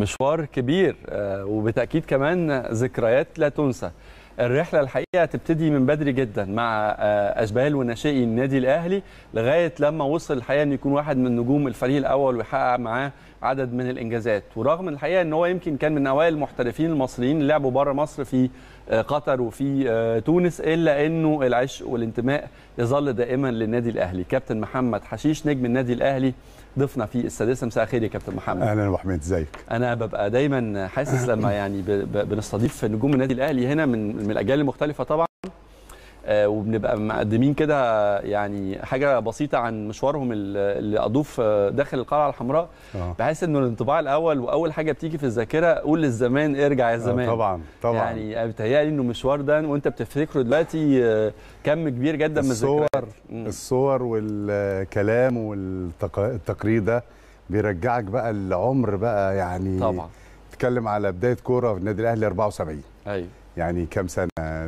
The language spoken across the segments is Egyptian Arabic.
مشوار كبير آه، وبتاكيد كمان ذكريات لا تنسى الرحله الحقيقه تبتدي من بدري جدا مع آه، اشبال وناشئي النادي الاهلي لغايه لما وصل الحقيقه انه يكون واحد من نجوم الفريق الاول ويحقق معاه عدد من الانجازات ورغم الحقيقه ان هو يمكن كان من اوائل المحترفين المصريين اللي لعبوا بره مصر في آه، قطر وفي آه، تونس الا انه العشق والانتماء يظل دائما للنادي الاهلي كابتن محمد حشيش نجم النادي الاهلي ضيفنا في السادسه مساء الخير يا كابتن محمد اهلا يا ابو حميد ازيك انا ببقى دايما حاسس لما يعني ب- ب- بنستضيف نجوم النادي الاهلي هنا من من الاجيال المختلفه طبعا آه، وبنبقى مقدمين كده يعني حاجه بسيطه عن مشوارهم ال- اللي قضوه في داخل القلعه الحمراء آه. بحس انه الانطباع الاول واول حاجه بتيجي في الذاكره قول للزمان ارجع يا زمان آه، طبعا طبعا يعني بيتهيألي انه المشوار ده وانت بتفتكره دلوقتي آه، كم كبير جدا من الصور الذكريات مم. الصور والكلام والتقرير ده بيرجعك بقى العمر بقى يعني طبعا تتكلم على بدايه كوره في النادي الاهلي 74 ايوه يعني كام سنه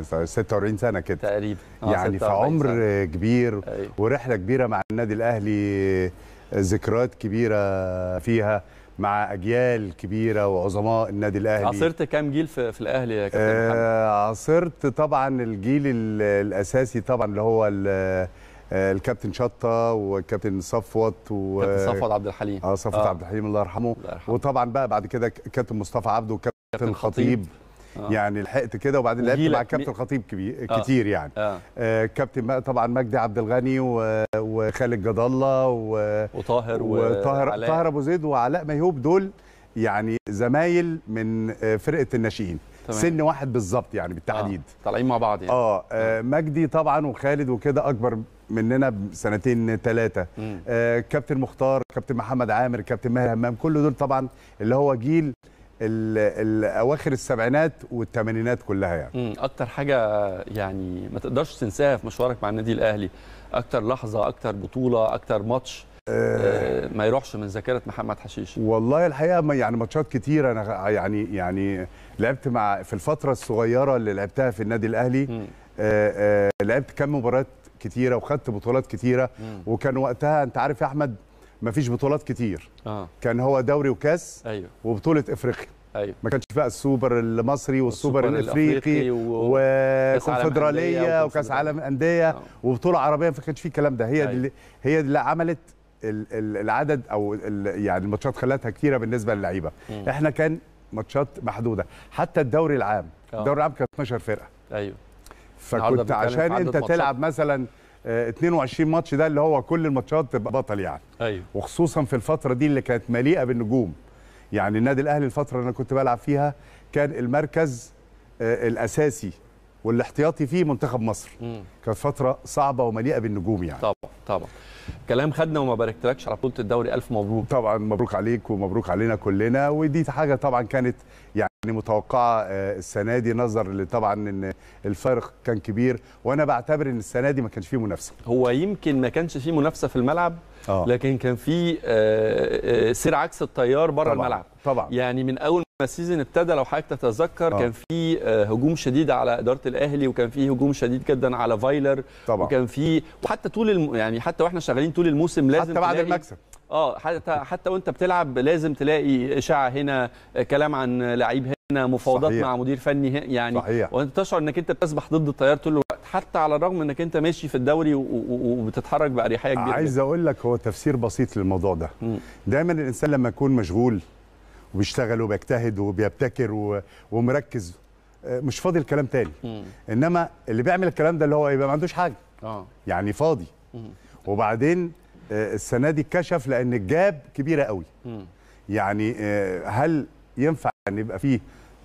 46 سنه كده تقريبا آه، يعني في 46 عمر سنة. كبير أيوة. ورحله كبيره مع النادي الاهلي ذكريات كبيره فيها مع اجيال كبيره وعظماء النادي الاهلي عاصرت كام جيل في, في الاهلي يا كابتن محمد؟ آه عاصرت طبعا الجيل ال- الاساسي طبعا اللي هو ال- آه، الكابتن شطه والكابتن صفوت و كابتن صفوت عبد الحليم اه صفوت آه. عبد الحليم الله يرحمه الله يرحمه. وطبعا بقى بعد كده ك- كابتن مصطفى عبده وكابتن كابتن الخطيب آه. يعني لحقت كده وبعدين لعبت وجيلك مع مي- كابتن الخطيب كبير آه. كتير يعني اه آه كابتن بقى طبعا مجدي عبد الغني و- وخالد جد الله و- وطاهر وطاهر وعلاء. طاهر ابو زيد وعلاء ميهوب دول يعني زمايل من آه، فرقه الناشئين تمام. سن واحد بالظبط يعني بالتحديد آه. طالعين مع بعض يعني اه, آه مجدي طبعا وخالد وكده اكبر مننا بسنتين ثلاثه مم. آه كابتن مختار كابتن محمد عامر كابتن ماهر همام كل دول طبعا اللي هو جيل ال- ال- اواخر السبعينات والثمانينات كلها يعني مم. اكتر حاجه يعني ما تقدرش تنساها في مشوارك مع النادي الاهلي اكتر لحظه اكتر بطوله اكتر ماتش آه. ما يروحش من ذاكره محمد حشيش والله الحقيقه ما- يعني ماتشات كتير انا يعني يعني لعبت مع في الفتره الصغيره اللي لعبتها في النادي الاهلي مم. آه، آه، لعبت كام مباريات كتيره وخدت بطولات كتيره مم. وكان وقتها انت عارف يا احمد ما فيش بطولات كتير اه كان هو دوري وكاس ايوه وبطوله افريقيا ايوه ما كانش بقى السوبر المصري والسوبر والسوبر الافريقي و- عالم وكونفدراليه أندية وكاس عالم وكونفدرالية. انديه آه. وبطوله عربيه ما كانش فيه الكلام ده هي دي أيوة. اللي هي دي اللي عملت ال- ال- العدد او ال- يعني الماتشات خلتها كتيره بالنسبه للعيبه مم. احنا كان ماتشات محدوده حتى الدوري العام آه. الدوري العام كان 12 فرقه ايوه النهاردة فكنت بنتكلم في عشان عدد انت ماتشات. تلعب مثلا آه، 22 ماتش ده اللي هو كل الماتشات تبقى بطل يعني ايوه وخصوصا في الفتره دي اللي كانت مليئه بالنجوم يعني النادي الاهلي الفتره اللي انا كنت بلعب فيها كان المركز آه، الاساسي والاحتياطي فيه منتخب مصر مم. كانت فتره صعبه ومليئه بالنجوم يعني طبعا طبعا كلام خدنا وما باركتلكش على بطوله الدوري الف مبروك طبعا مبروك عليك ومبروك علينا كلنا ودي حاجه طبعا كانت يعني متوقعه آه، السنه دي نظر لطبعا ان الفارق كان كبير وانا بعتبر ان السنه دي ما كانش فيه منافسه هو يمكن ما كانش فيه منافسه في الملعب اه لكن كان في آه، آه، سير عكس التيار بره طبعاً، الملعب طبعا يعني من اول ما السيزون ابتدى لو حضرتك تتذكر آه. كان في آه، هجوم شديد على اداره الاهلي وكان في هجوم شديد جدا على فايلر طبعا وكان في وحتى طول الم... يعني حتى واحنا شغالين طول الموسم لازم حتى بعد تلاقي- المكسب اه حتى حتى وانت بتلعب لازم تلاقي اشاعه هنا آه، كلام عن لعيب هنا مفاوضات صحيح. مع مدير فني هنا يعني صحيح وانت تشعر انك انت بتسبح ضد التيار طول الوقت حتى على الرغم انك انت ماشي في الدوري و- و- وبتتحرك باريحيه كبيره عايز اقول لك هو تفسير بسيط للموضوع ده مم. دايما الانسان لما يكون مشغول وبيشتغل وبيجتهد وبيبتكر و... ومركز آه، مش فاضي الكلام تاني مم. انما اللي بيعمل الكلام ده اللي هو يبقى ما عندوش حاجه اه يعني فاضي مم. وبعدين آه، السنه دي اتكشف لان الجاب كبيره قوي مم. يعني آه، هل ينفع ان يبقى فيه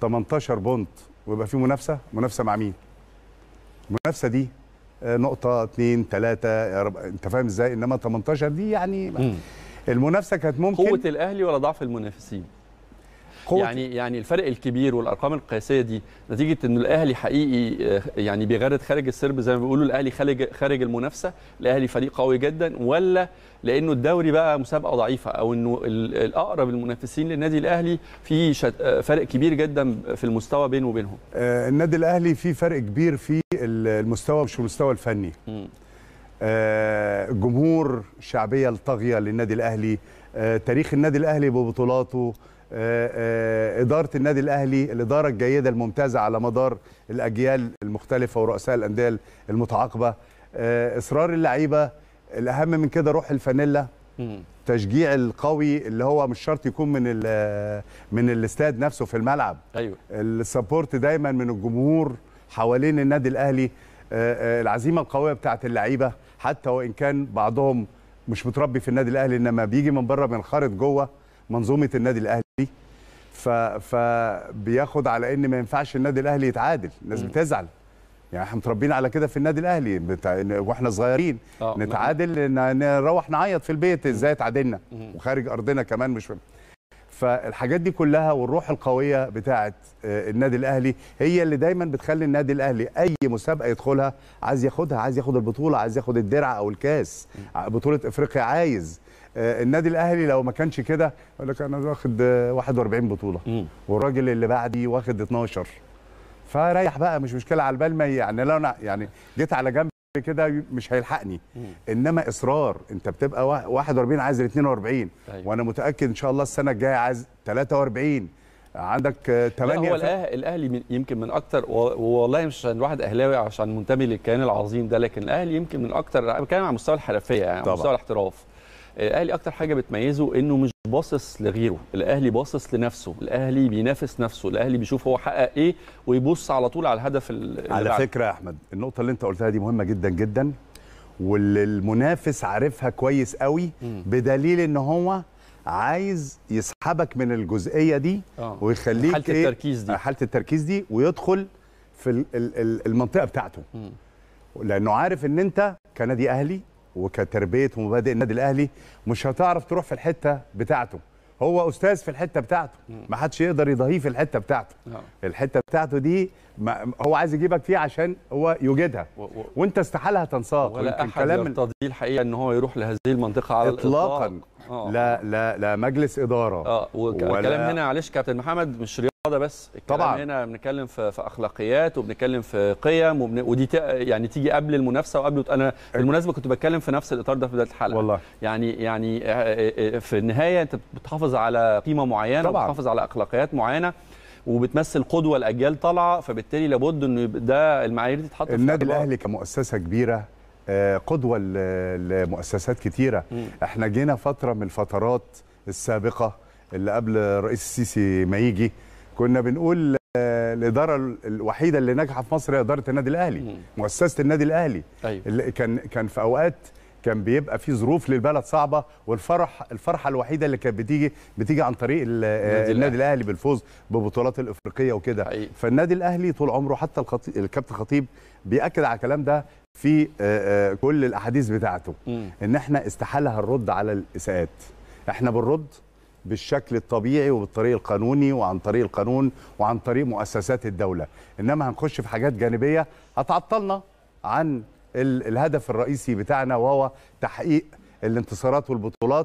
18 بونت ويبقى فيه منافسه منافسه مع مين المنافسه دي آه، نقطه اتنين تلاته يا رب انت فاهم ازاي انما 18 دي يعني مم. المنافسه كانت ممكن قوه الاهلي ولا ضعف المنافسين قوة يعني يعني الفرق الكبير والارقام القياسيه دي نتيجه ان الاهلي حقيقي آه، يعني بيغرد خارج السرب زي ما بيقولوا الاهلي خارج خارج المنافسه الاهلي فريق قوي جدا ولا لانه الدوري بقى مسابقه ضعيفه او انه ال- الاقرب المنافسين للنادي الاهلي في شت- آه، فرق كبير جدا في المستوى بينه وبينهم آه، النادي الاهلي في فرق كبير في المستوى مش المستوى الفني مم. آه، جمهور شعبيه الطاغيه للنادي الاهلي آه، تاريخ النادي الاهلي ببطولاته آه، آه، اداره النادي الاهلي الاداره الجيده الممتازه على مدار الاجيال المختلفه ورؤساء الانديه المتعاقبه آه، اصرار اللعيبه الاهم من كده روح الفانيلا مم. تشجيع القوي اللي هو مش شرط يكون من ال- من الاستاد نفسه في الملعب ايوه السبورت دايما من الجمهور حوالين النادي الاهلي آه، آه، العزيمه القويه بتاعت اللعيبه حتى وان كان بعضهم مش متربي في النادي الاهلي انما بيجي من بره بينخرط جوه منظومه النادي الاهلي ف فبياخد على ان ما ينفعش النادي الاهلي يتعادل الناس مم. بتزعل يعني احنا متربيين على كده في النادي الاهلي بتاع واحنا صغيرين آه، نتعادل ن- نروح نعيط في البيت ازاي اتعادلنا مم. وخارج ارضنا كمان مش فالحاجات دي كلها والروح القويه بتاعه آه، النادي الاهلي هي اللي دايما بتخلي النادي الاهلي اي مسابقه يدخلها عايز ياخدها عايز ياخد البطوله عايز ياخد الدرع او الكاس بطوله افريقيا عايز آه، النادي الاهلي لو ما كانش كده يقول لك انا واخد آه، 41 بطوله مم. والراجل اللي بعدي واخد 12 فريح بقى مش مشكله على البال ما يعني لو انا يعني جيت على جنب كده مش هيلحقني مم. انما اصرار انت بتبقى وا- 41 عايز ال 42 أيوة. وانا متاكد ان شاء الله السنه الجايه عايز 43 عندك آه، لا 8 هو الأه- الاهلي من- يمكن من اكتر و- والله مش عشان الواحد اهلاوي عشان منتمي للكيان العظيم ده لكن الاهلي يمكن من اكتر أنا بتكلم على مستوى الحرفيه يعني على طبعا. مستوى الاحتراف الاهلي اكتر حاجه بتميزه انه مش باصص لغيره الاهلي باصص لنفسه الاهلي بينافس نفسه الاهلي بيشوف هو حقق ايه ويبص على طول على الهدف ال- اللي على بعده. فكره يا احمد النقطه اللي انت قلتها دي مهمه جدا جدا واللي المنافس عارفها كويس قوي مم. بدليل ان هو عايز يسحبك من الجزئيه دي آه. ويخليك حالة إيه؟ التركيز دي. حاله التركيز دي ويدخل في ال- ال- ال- المنطقه بتاعته مم. لانه عارف ان انت كنادي اهلي وكتربيه ومبادئ النادي الاهلي مش هتعرف تروح في الحته بتاعته هو استاذ في الحته بتاعته ما حدش يقدر يضاهيه في الحته بتاعته آه. الحته بتاعته دي ما هو عايز يجيبك فيها عشان هو يوجدها و- و- وانت استحاله تنساق ولا ويمكن احد كلام يرتضي الحقيقه ان هو يروح لهذه المنطقه على اطلاقا الإطلاق. آه. لا لا لا مجلس اداره اه والكلام ولا- هنا معلش كابتن محمد مش رياضه بس الكلام طبعاً. هنا بنتكلم في, في اخلاقيات وبنتكلم في قيم وبن... ودي ت... يعني تيجي قبل المنافسه وقبل انا بالمناسبه كنت بتكلم في نفس الاطار ده في بدايه الحلقه والله. يعني يعني آه، آه، آه، في النهايه انت بتحافظ على قيمه معينه طبعاً. وبتحافظ على اخلاقيات معينه وبتمثل قدوه لاجيال طالعه فبالتالي لابد انه يبقى ده المعايير دي تتحط في النادي الاعتبار. الاهلي كمؤسسه كبيره آه، قدوه ل- لمؤسسات كتيره مم. احنا جينا فتره من الفترات السابقه اللي قبل الرئيس السيسي ما يجي كنا بنقول آه، الاداره ال- الوحيده اللي ناجحه في مصر هي اداره النادي الاهلي مم. مؤسسه النادي الاهلي ايوه اللي كان كان في اوقات كان بيبقى في ظروف للبلد صعبه والفرح الفرحه الوحيده اللي كانت بتيجي بتيجي عن طريق ال- النادي النادي الاهلي بالفوز ببطولات الافريقيه وكده حقيقي. فالنادي الاهلي طول عمره حتى الخطيب الكابتن خطيب بياكد على الكلام ده في آه، آه، كل الاحاديث بتاعته مم. ان احنا استحاله هنرد على الاساءات احنا بنرد بالشكل الطبيعي وبالطريق القانوني وعن طريق القانون وعن طريق مؤسسات الدوله انما هنخش في حاجات جانبيه هتعطلنا عن ال- الهدف الرئيسي بتاعنا وهو تحقيق الانتصارات والبطولات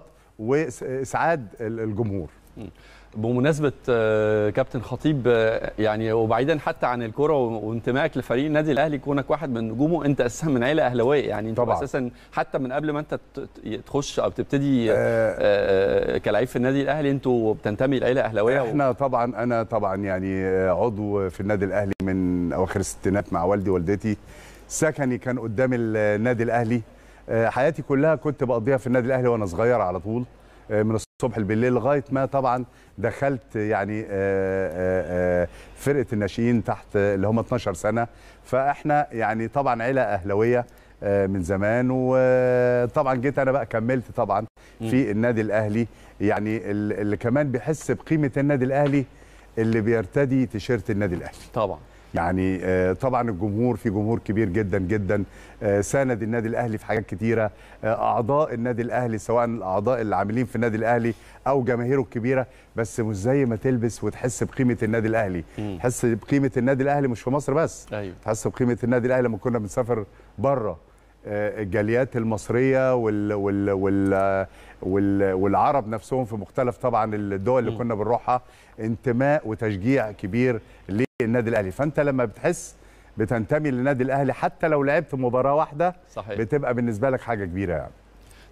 واسعاد ال- الجمهور بمناسبة آه، كابتن خطيب آه، يعني وبعيدا حتى عن الكرة و- وانتمائك لفريق النادي الأهلي كونك واحد من نجومه أنت أساسا من عيلة أهلاوية يعني أنت طبعاً. أساسا حتى من قبل ما أنت ت- ت- تخش أو تبتدي آه، آه، كلاعب في النادي الأهلي أنتوا بتنتمي لعيلة أهلاوية و- احنا طبعا انا طبعا يعني عضو في النادي الاهلي من اواخر الستينات مع والدي ووالدتي سكني كان قدام النادي الاهلي آه، حياتي كلها كنت بقضيها في النادي الاهلي وانا صغير على طول آه، من الصبح بالليل لغايه ما طبعا دخلت يعني آه، آه، آه، فرقه الناشئين تحت آه، اللي هم 12 سنه فاحنا يعني طبعا عيله اهلاويه آه، من زمان وطبعا جيت انا بقى كملت طبعا في النادي الاهلي يعني ال- اللي كمان بيحس بقيمه النادي الاهلي اللي بيرتدي تيشيرت النادي الاهلي طبعا يعني آه، طبعا الجمهور في جمهور كبير جدا جدا آه، ساند النادي الاهلي في حاجات كتيره آه، اعضاء النادي الاهلي سواء الاعضاء اللي عاملين في النادي الاهلي او جماهيره الكبيره بس مش زي ما تلبس وتحس بقيمه النادي الاهلي مم. تحس بقيمه النادي الاهلي مش في مصر بس أيوه تحس بقيمه النادي الاهلي لما كنا بنسافر بره آه، الجاليات المصريه وال وال وال وال والعرب نفسهم في مختلف طبعا الدول اللي مم. كنا بنروحها انتماء وتشجيع كبير للنادي الاهلي فانت لما بتحس بتنتمي للنادي الاهلي حتى لو لعبت مباراه واحده صحيح بتبقى بالنسبه لك حاجه كبيره يعني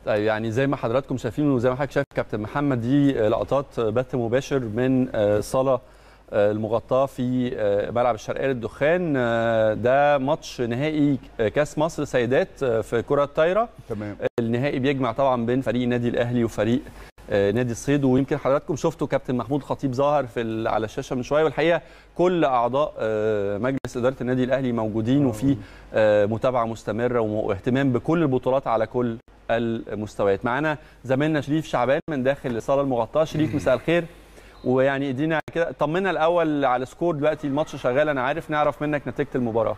طيب يعني زي ما حضراتكم شايفين وزي ما حضرتك شايف كابتن محمد دي لقطات بث مباشر من صاله المغطاه في ملعب الشرقيه للدخان ده ماتش نهائي كاس مصر سيدات في كره الطايره تمام النهائي بيجمع طبعا بين فريق النادي الاهلي وفريق نادي الصيد ويمكن حضراتكم شفتوا كابتن محمود خطيب ظاهر في على الشاشه من شويه والحقيقه كل اعضاء مجلس اداره النادي الاهلي موجودين وفي متابعه مستمره واهتمام بكل البطولات على كل المستويات معانا زميلنا شريف شعبان من داخل الصاله المغطاه شريف مساء الخير ويعني ادينا كده طمنا الاول على سكور دلوقتي الماتش شغال انا عارف نعرف منك نتيجه المباراه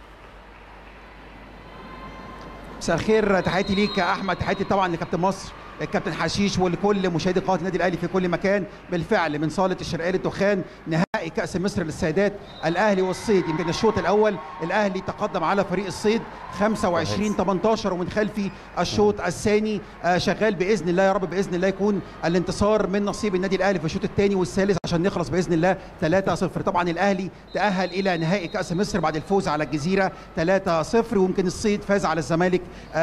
مساء الخير تحياتي ليك يا احمد تحياتي طبعا لكابتن مصر الكابتن حشيش ولكل مشاهدي قناه النادي الاهلي في كل مكان بالفعل من صاله الشرقيه للدخان نهائي كاس مصر للسيدات الاهلي والصيد يمكن الشوط الاول الاهلي تقدم على فريق الصيد 25 18 ومن خلفي الشوط الثاني شغال باذن الله يا رب باذن الله يكون الانتصار من نصيب النادي الاهلي في الشوط الثاني والثالث عشان نخلص باذن الله 3-0 طبعا الاهلي تاهل الى نهائي كاس مصر بعد الفوز على الجزيره 3-0 ويمكن الصيد فاز على الزمالك 3-1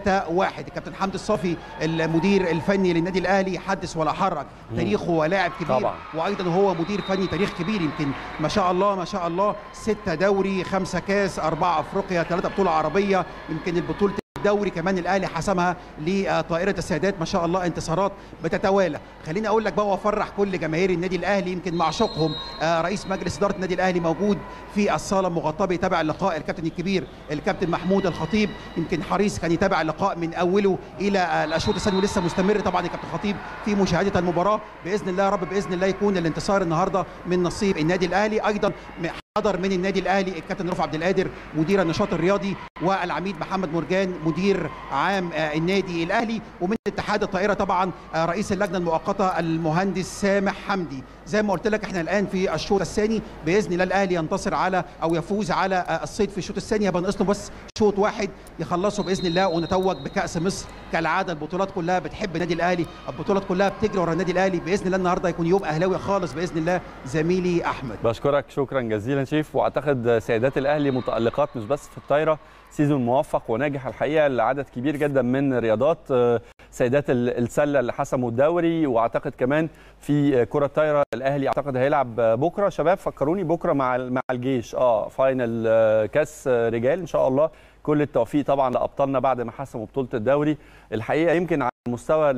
الكابتن حمدي الصافي المدير الفني للنادي الاهلي حدث ولا حرج تاريخه ولاعب كبير طبعا. وايضا هو مدير فني تاريخ كبير يمكن ما شاء الله ما شاء الله ستة دوري خمسة كاس أربعة أفريقيا ثلاثة بطولة عربية يمكن البطولة الدوري كمان الاهلي حسمها لطائره السيدات ما شاء الله انتصارات بتتوالى خليني اقول لك بقى وافرح كل جماهير النادي الاهلي يمكن معشوقهم رئيس مجلس اداره النادي الاهلي موجود في الصاله المغطاه بيتابع اللقاء الكابتن الكبير الكابتن محمود الخطيب يمكن حريص كان يتابع اللقاء من اوله الى الاشواط الثانيه ولسه مستمر طبعا الكابتن خطيب في مشاهده المباراه باذن الله يا رب باذن الله يكون الانتصار النهارده من نصيب النادي الاهلي ايضا حضر من النادي الاهلي الكابتن رفع عبد القادر مدير النشاط الرياضي والعميد محمد مرجان مدير عام النادي الاهلي ومن اتحاد الطائره طبعا رئيس اللجنه المؤقته المهندس سامح حمدي زي ما قلت لك احنا الان في الشوط الثاني باذن الله الاهلي ينتصر على او يفوز على الصيد في الشوط الثاني يبقى ناقص له بس شوط واحد يخلصه باذن الله ونتوج بكاس مصر كالعاده البطولات كلها بتحب النادي الاهلي البطولات كلها بتجري ورا النادي الاهلي باذن الله النهارده يكون يوم اهلاوي خالص باذن الله زميلي احمد بشكرك شكرا جزيلا شيف واعتقد سيدات الاهلي متالقات مش بس في الطايره سيزون موفق وناجح الحقيقه لعدد كبير جدا من رياضات سيدات السله اللي حسموا الدوري واعتقد كمان في كره الطايره الاهلي اعتقد هيلعب بكره شباب فكروني بكره مع مع الجيش اه فاينل كاس رجال ان شاء الله كل التوفيق طبعا لابطالنا بعد ما حسموا بطوله الدوري الحقيقه يمكن على المستوى ال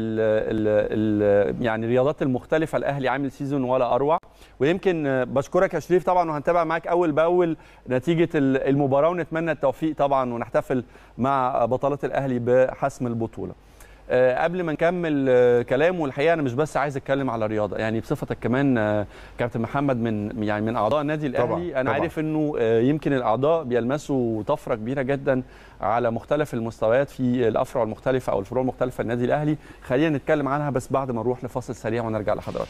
ال ال يعني الرياضات المختلفه الاهلي عامل سيزون ولا اروع ويمكن بشكرك يا شريف طبعا وهنتابع معاك اول باول نتيجه المباراه ونتمنى التوفيق طبعا ونحتفل مع بطلات الاهلي بحسم البطوله قبل ما نكمل كلام والحقيقه انا مش بس عايز اتكلم على رياضه يعني بصفتك كمان كابتن محمد من يعني من اعضاء النادي الاهلي طبعًا انا طبعًا. عارف انه يمكن الاعضاء بيلمسوا طفره كبيره جدا على مختلف المستويات في الافرع المختلفه او الفروع المختلفه النادي الاهلي خلينا نتكلم عنها بس بعد ما نروح لفاصل سريع ونرجع لحضراتكم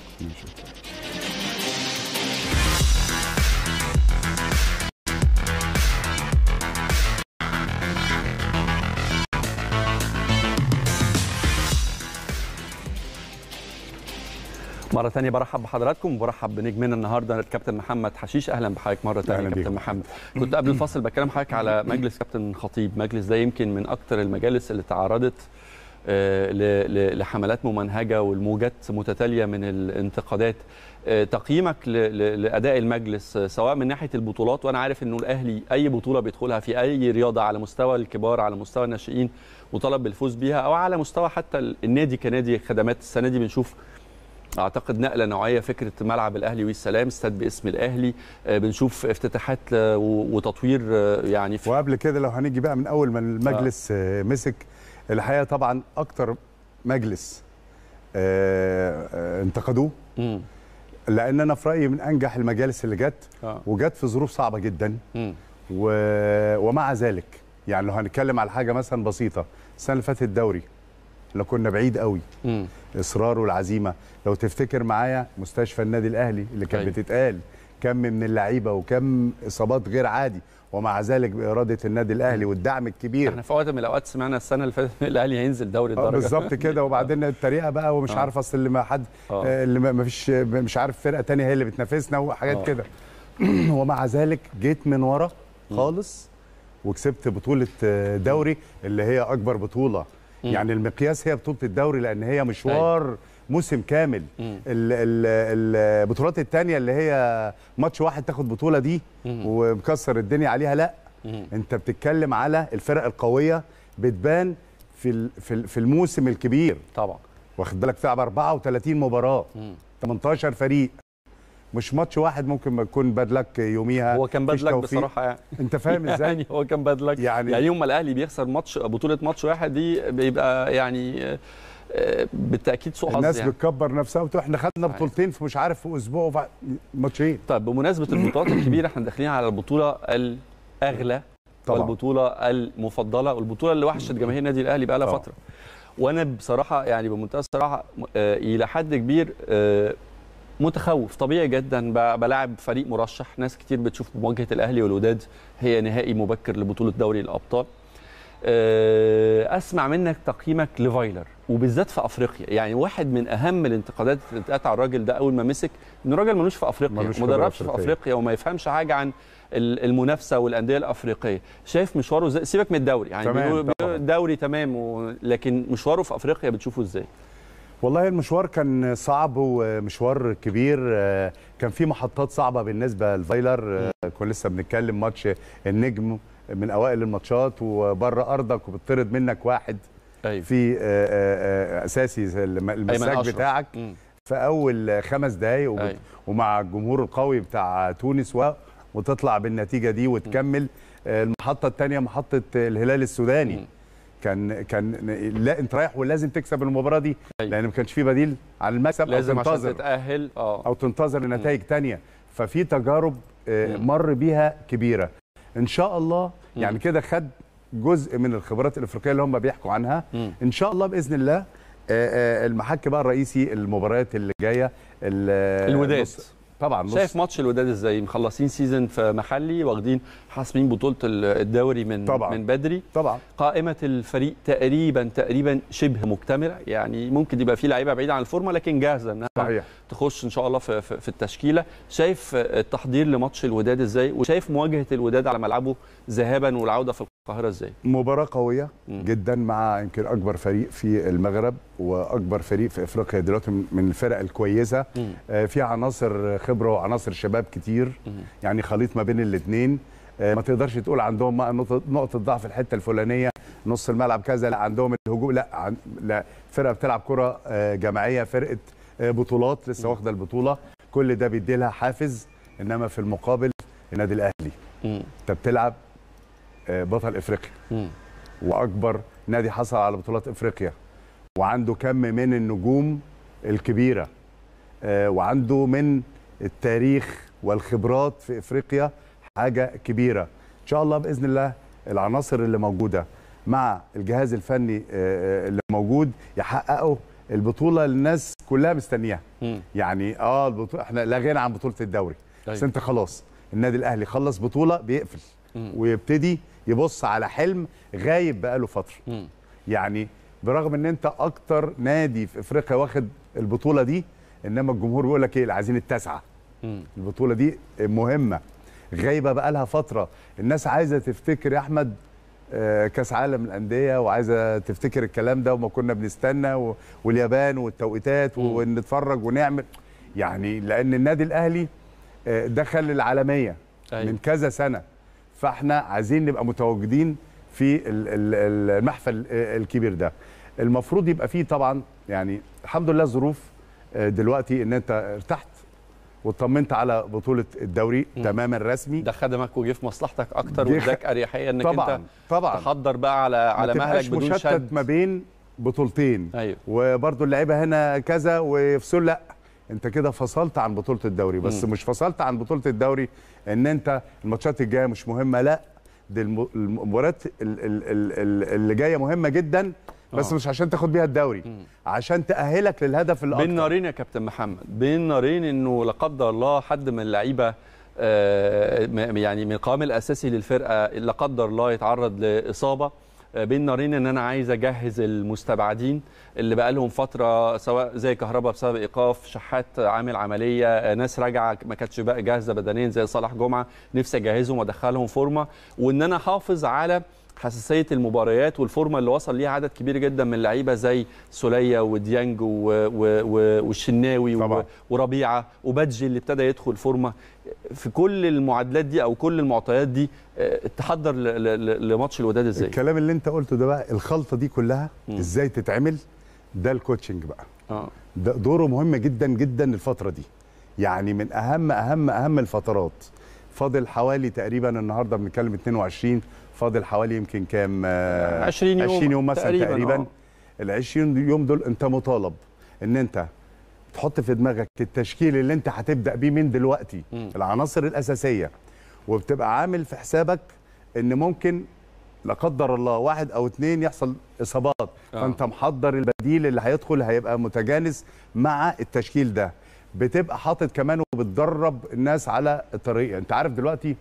مرة تانية برحب بحضراتكم وبرحب بنجمنا النهارده الكابتن محمد حشيش اهلا بحضرتك مرة تانية أهلاً كابتن بيكم. محمد كنت قبل الفصل بكلم حضرتك على مجلس كابتن خطيب مجلس ده يمكن من اكتر المجالس اللي تعرضت آه، ل- ل- لحملات ممنهجة والموجات متتالية من الانتقادات آه، تقييمك ل- ل- لأداء المجلس آه، سواء من ناحية البطولات وأنا عارف أنه الأهلي أي بطولة بيدخلها في أي رياضة على مستوى الكبار على مستوى الناشئين وطلب بالفوز بيها أو على مستوى حتى النادي كنادي خدمات السنة دي بنشوف اعتقد نقله نوعيه فكره ملعب الاهلي والسلام استاد باسم الاهلي آه، بنشوف افتتاحات آه، و- وتطوير آه، يعني في وقبل كده لو هنيجي بقى من اول ما المجلس آه. مسك الحقيقه طبعا اكتر مجلس آه، آه، انتقدوه مم. لان انا في رايي من انجح المجالس اللي جت آه. وجت في ظروف صعبه جدا مم. و... ومع ذلك يعني لو هنتكلم على حاجه مثلا بسيطه السنه اللي فاتت الدوري احنا كنا بعيد قوي مم. الاصرار والعزيمه لو تفتكر معايا مستشفى النادي الاهلي اللي كانت أيوة. بتتقال كم من اللعيبه وكم اصابات غير عادي ومع ذلك باراده النادي الاهلي والدعم الكبير احنا في وقت من الاوقات سمعنا السنه اللي فاتت إن الاهلي هينزل دوري آه، الدرجه بالظبط كده وبعدين الطريقه بقى ومش آه. عارف اصل اللي ما حد آه. آه، اللي ما ما فيش مش عارف فرقه تانية هي اللي بتنافسنا وحاجات آه. كده ومع ذلك جيت من ورا خالص وكسبت بطوله آه، دوري اللي هي اكبر بطوله يعني المقياس هي بطوله الدوري لان هي مشوار موسم كامل مم. ال- ال- البطولات الثانيه اللي هي ماتش واحد تاخد بطوله دي مم. ومكسر الدنيا عليها لا مم. انت بتتكلم على الفرق القويه بتبان في ال- في ال- في الموسم الكبير طبعا واخد بالك بتلعب 34 مباراه مم. 18 فريق مش ماتش واحد ممكن ما يكون باد لك يوميها هو كان باد مفيش لك توفيق. بصراحه يعني انت فاهم ازاي يعني هو كان باد لك يعني- يعني يوم ما الاهلي بيخسر ماتش بطوله ماتش واحد دي بيبقى يعني آه، آه، بالتاكيد سوء حظ الناس يعني. بتكبر نفسها وتقول احنا خدنا صحيح. بطولتين في مش عارف في اسبوع وبعد ماتشين طيب بمناسبه البطولات الكبيره احنا داخلين على البطوله الاغلى طبعا. والبطوله المفضله والبطوله اللي وحشت جماهير النادي الاهلي بقى لها طبعا. فتره وانا بصراحه يعني بمنتهى الصراحه آه، الى حد كبير آه، متخوف طبيعي جدا ب- بلاعب فريق مرشح ناس كتير بتشوف مواجهه الاهلي والوداد هي نهائي مبكر لبطوله دوري الابطال آه، اسمع منك تقييمك لفايلر وبالذات في افريقيا يعني واحد من اهم الانتقادات اللي اتقالت على الراجل ده اول ما مسك ان الراجل ملوش في افريقيا ملوش ما خبرة دربش في أفريقية. افريقيا وما يفهمش حاجه عن ال- المنافسه والانديه الافريقيه شايف مشواره ازاي سيبك من الدوري يعني تمام، بيقولوا- طبعاً. بيقولوا الدوري تمام و... لكن مشواره في افريقيا بتشوفه ازاي والله المشوار كان صعب ومشوار كبير آه، كان في محطات صعبه بالنسبه لفايلر آه، كنا لسه بنتكلم ماتش النجم من اوائل الماتشات وبره ارضك وبتطرد منك واحد ايوه في آه، آه، آه، اساسي زي الم- المساك أشرف. بتاعك مم. في اول خمس دقايق وبت- أيوة. ومع الجمهور القوي بتاع تونس و... وتطلع بالنتيجه دي وتكمل آه، المحطه الثانيه محطه الهلال السوداني مم. كان كان لا انت رايح ولازم تكسب المباراه دي أيوة. لان ما كانش في بديل على المكسب لازم او عشان تنتظر تتاهل اه او تنتظر لنتائج تانية ففي تجارب آه، مم. مر بيها كبيره ان شاء الله مم. يعني كده خد جزء من الخبرات الافريقيه اللي هم بيحكوا عنها مم. ان شاء الله باذن الله آه، آه، المحك بقى الرئيسي المباريات اللي جايه ال- الوداد نص- طبعا نص شايف ماتش الوداد ازاي مخلصين سيزون في محلي واخدين حاسمين بطوله الدوري من طبعاً. من بدري طبعا قائمه الفريق تقريبا تقريبا شبه مكتمله يعني ممكن يبقى في لعيبه بعيده عن الفورمه لكن جاهزه انها صحيح تخش ان شاء الله في, في, في التشكيله شايف التحضير لماتش الوداد ازاي وشايف مواجهه الوداد على ملعبه ذهابا والعوده في القاهره ازاي مباراه قويه مم. جدا مع يمكن اكبر فريق في المغرب واكبر فريق في افريقيا دلوقتي من الفرق الكويسه مم. آه، في عناصر خبره وعناصر شباب كتير مم. يعني خليط ما بين الاثنين ما تقدرش تقول عندهم بقى نقطه نقطه ضعف الحته الفلانيه نص الملعب كذا لا عندهم الهجوم لا عن لا فرقه بتلعب كره آه، جماعيه فرقه آه، بطولات لسه واخده البطوله كل ده بيدي لها حافز انما في المقابل النادي الاهلي مم. انت بتلعب آه، بطل افريقيا مم. واكبر نادي حصل على بطولات افريقيا وعنده كم من النجوم الكبيره آه، وعنده من التاريخ والخبرات في افريقيا حاجه كبيره ان شاء الله باذن الله العناصر اللي موجوده مع الجهاز الفني آه، آه، اللي موجود يحققوا البطوله اللي الناس كلها مستنياها مم. يعني اه البطوله احنا لا غنى عن بطوله الدوري أيوة. بس انت خلاص النادي الاهلي خلص بطوله بيقفل مم. ويبتدي يبص على حلم غايب بقاله فتره مم. يعني برغم ان انت اكتر نادي في افريقيا واخد البطوله دي انما الجمهور بيقول لك ايه عايزين التاسعه مم. البطوله دي مهمه غايبه بقالها فتره الناس عايزه تفتكر يا احمد آه، كاس عالم الانديه وعايزه تفتكر الكلام ده وما كنا بنستنى و- واليابان والتوقيتات مم. ونتفرج ونعمل يعني لان النادي الاهلي آه، دخل العالميه أيوة. من كذا سنه فاحنا عايزين نبقى متواجدين في ال- ال- المحفل آه، الكبير ده المفروض يبقى فيه طبعا يعني الحمد لله ظروف آه، دلوقتي ان انت ارتحت واطمنت على بطوله الدوري مم. تماما رسمي ده خدمك وجه في مصلحتك اكتر دي خ- واداك اريحيه انك طبعا انت طبعا تحضر بقى على على ما مهلك تبقاش بدون مشتت شد ما بين بطولتين ايوه وبرضو اللعيبه هنا كذا ويفصل لا انت كده فصلت عن بطوله الدوري بس مم. مش فصلت عن بطوله الدوري ان انت الماتشات الجايه مش مهمه لا دي الم- المباريات ال- ال- ال- ال- اللي جايه مهمه جدا بس آه. مش عشان تاخد بيها الدوري مم. عشان تاهلك للهدف الاكبر بين نارين يا كابتن محمد بين نارين انه لا قدر الله حد من اللعيبه آه، م- يعني من القوام الاساسي للفرقه لا قدر الله يتعرض لاصابه آه، بين نارين ان انا عايز اجهز المستبعدين اللي بقى لهم فتره سواء زي كهربا بسبب ايقاف شحات عامل عمليه آه، ناس راجعه ما كانتش بقى جاهزه بدنيا زي صلاح جمعه نفسي اجهزهم وادخلهم فورمه وان انا احافظ على حساسيه المباريات والفورمه اللي وصل ليها عدد كبير جدا من اللعيبه زي سوليه وديانج و- و- و- والشناوي و- طبعا. وربيعه وبادجي اللي ابتدى يدخل فورمه في كل المعادلات دي او كل المعطيات دي آه، تحضر ل- ل- ل- لماتش الوداد ازاي؟ الكلام اللي انت قلته ده بقى الخلطه دي كلها مم. ازاي تتعمل ده الكوتشنج بقى اه ده دوره مهم جدا جدا الفتره دي يعني من اهم اهم اهم الفترات فاضل حوالي تقريبا النهارده بنتكلم 22 فاضل حوالي يمكن كام آه، 20 يوم 20 يوم مثلا تقريباً، تقريبا, آه. ال 20 يوم دول انت مطالب ان انت تحط في دماغك التشكيل اللي انت هتبدا بيه من دلوقتي مم. العناصر الاساسيه وبتبقى عامل في حسابك ان ممكن لا قدر الله واحد او اتنين يحصل اصابات آه. فانت محضر البديل اللي هيدخل هيبقى متجانس مع التشكيل ده بتبقى حاطط كمان وبتدرب الناس على الطريقه انت عارف دلوقتي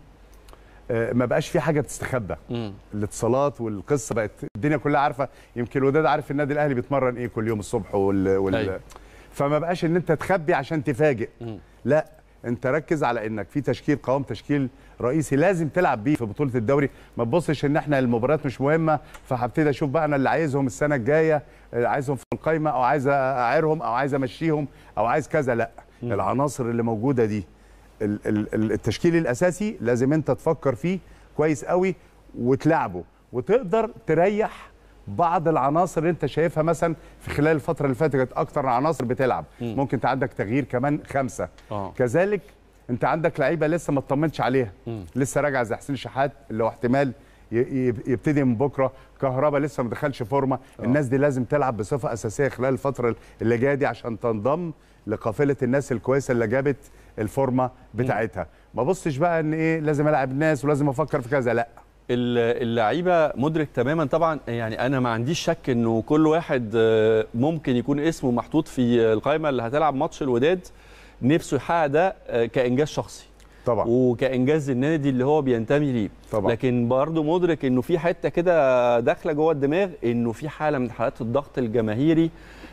آه، ما بقاش في حاجه بتستخبى مم. الاتصالات والقصه بقت الدنيا كلها عارفه يمكن الوداد عارف النادي الاهلي بيتمرن ايه كل يوم الصبح وال, وال... أيوة. فما بقاش ان انت تخبي عشان تفاجئ مم. لا انت ركز على انك في تشكيل قوام تشكيل رئيسي لازم تلعب بيه في بطوله الدوري ما تبصش ان احنا المباريات مش مهمه فهبتدي اشوف بقى انا اللي عايزهم السنه الجايه آه، عايزهم في القايمه او عايز اعيرهم او عايز امشيهم او عايز كذا لا العناصر اللي موجوده دي ال- ال- ال- التشكيل الاساسي لازم انت تفكر فيه كويس قوي وتلعبه وتقدر تريح بعض العناصر اللي انت شايفها مثلا في خلال الفتره اللي فاتت كانت اكتر عناصر بتلعب مم. ممكن انت عندك تغيير كمان خمسه اه كذلك انت عندك لعيبه لسه ما اطمنتش عليها مم. لسه راجع زي حسين شحات اللي هو احتمال ي- ي- يبتدي من بكره كهربا لسه ما دخلش فورمه الناس دي لازم تلعب بصفه اساسيه خلال الفتره اللي جايه دي عشان تنضم لقافله الناس الكويسه اللي جابت الفورمه بتاعتها ما بصش بقى ان ايه لازم العب ناس ولازم افكر في كذا لا ال- اللعيبه مدرك تماما طبعا يعني انا ما عنديش شك انه كل واحد آه، ممكن يكون اسمه محطوط في القائمه اللي هتلعب ماتش الوداد نفسه يحقق ده آه، كانجاز شخصي طبعا وكانجاز النادي اللي هو بينتمي ليه طبعا. لكن برضه مدرك انه في حته كده داخله جوه الدماغ انه في حاله من حالات الضغط الجماهيري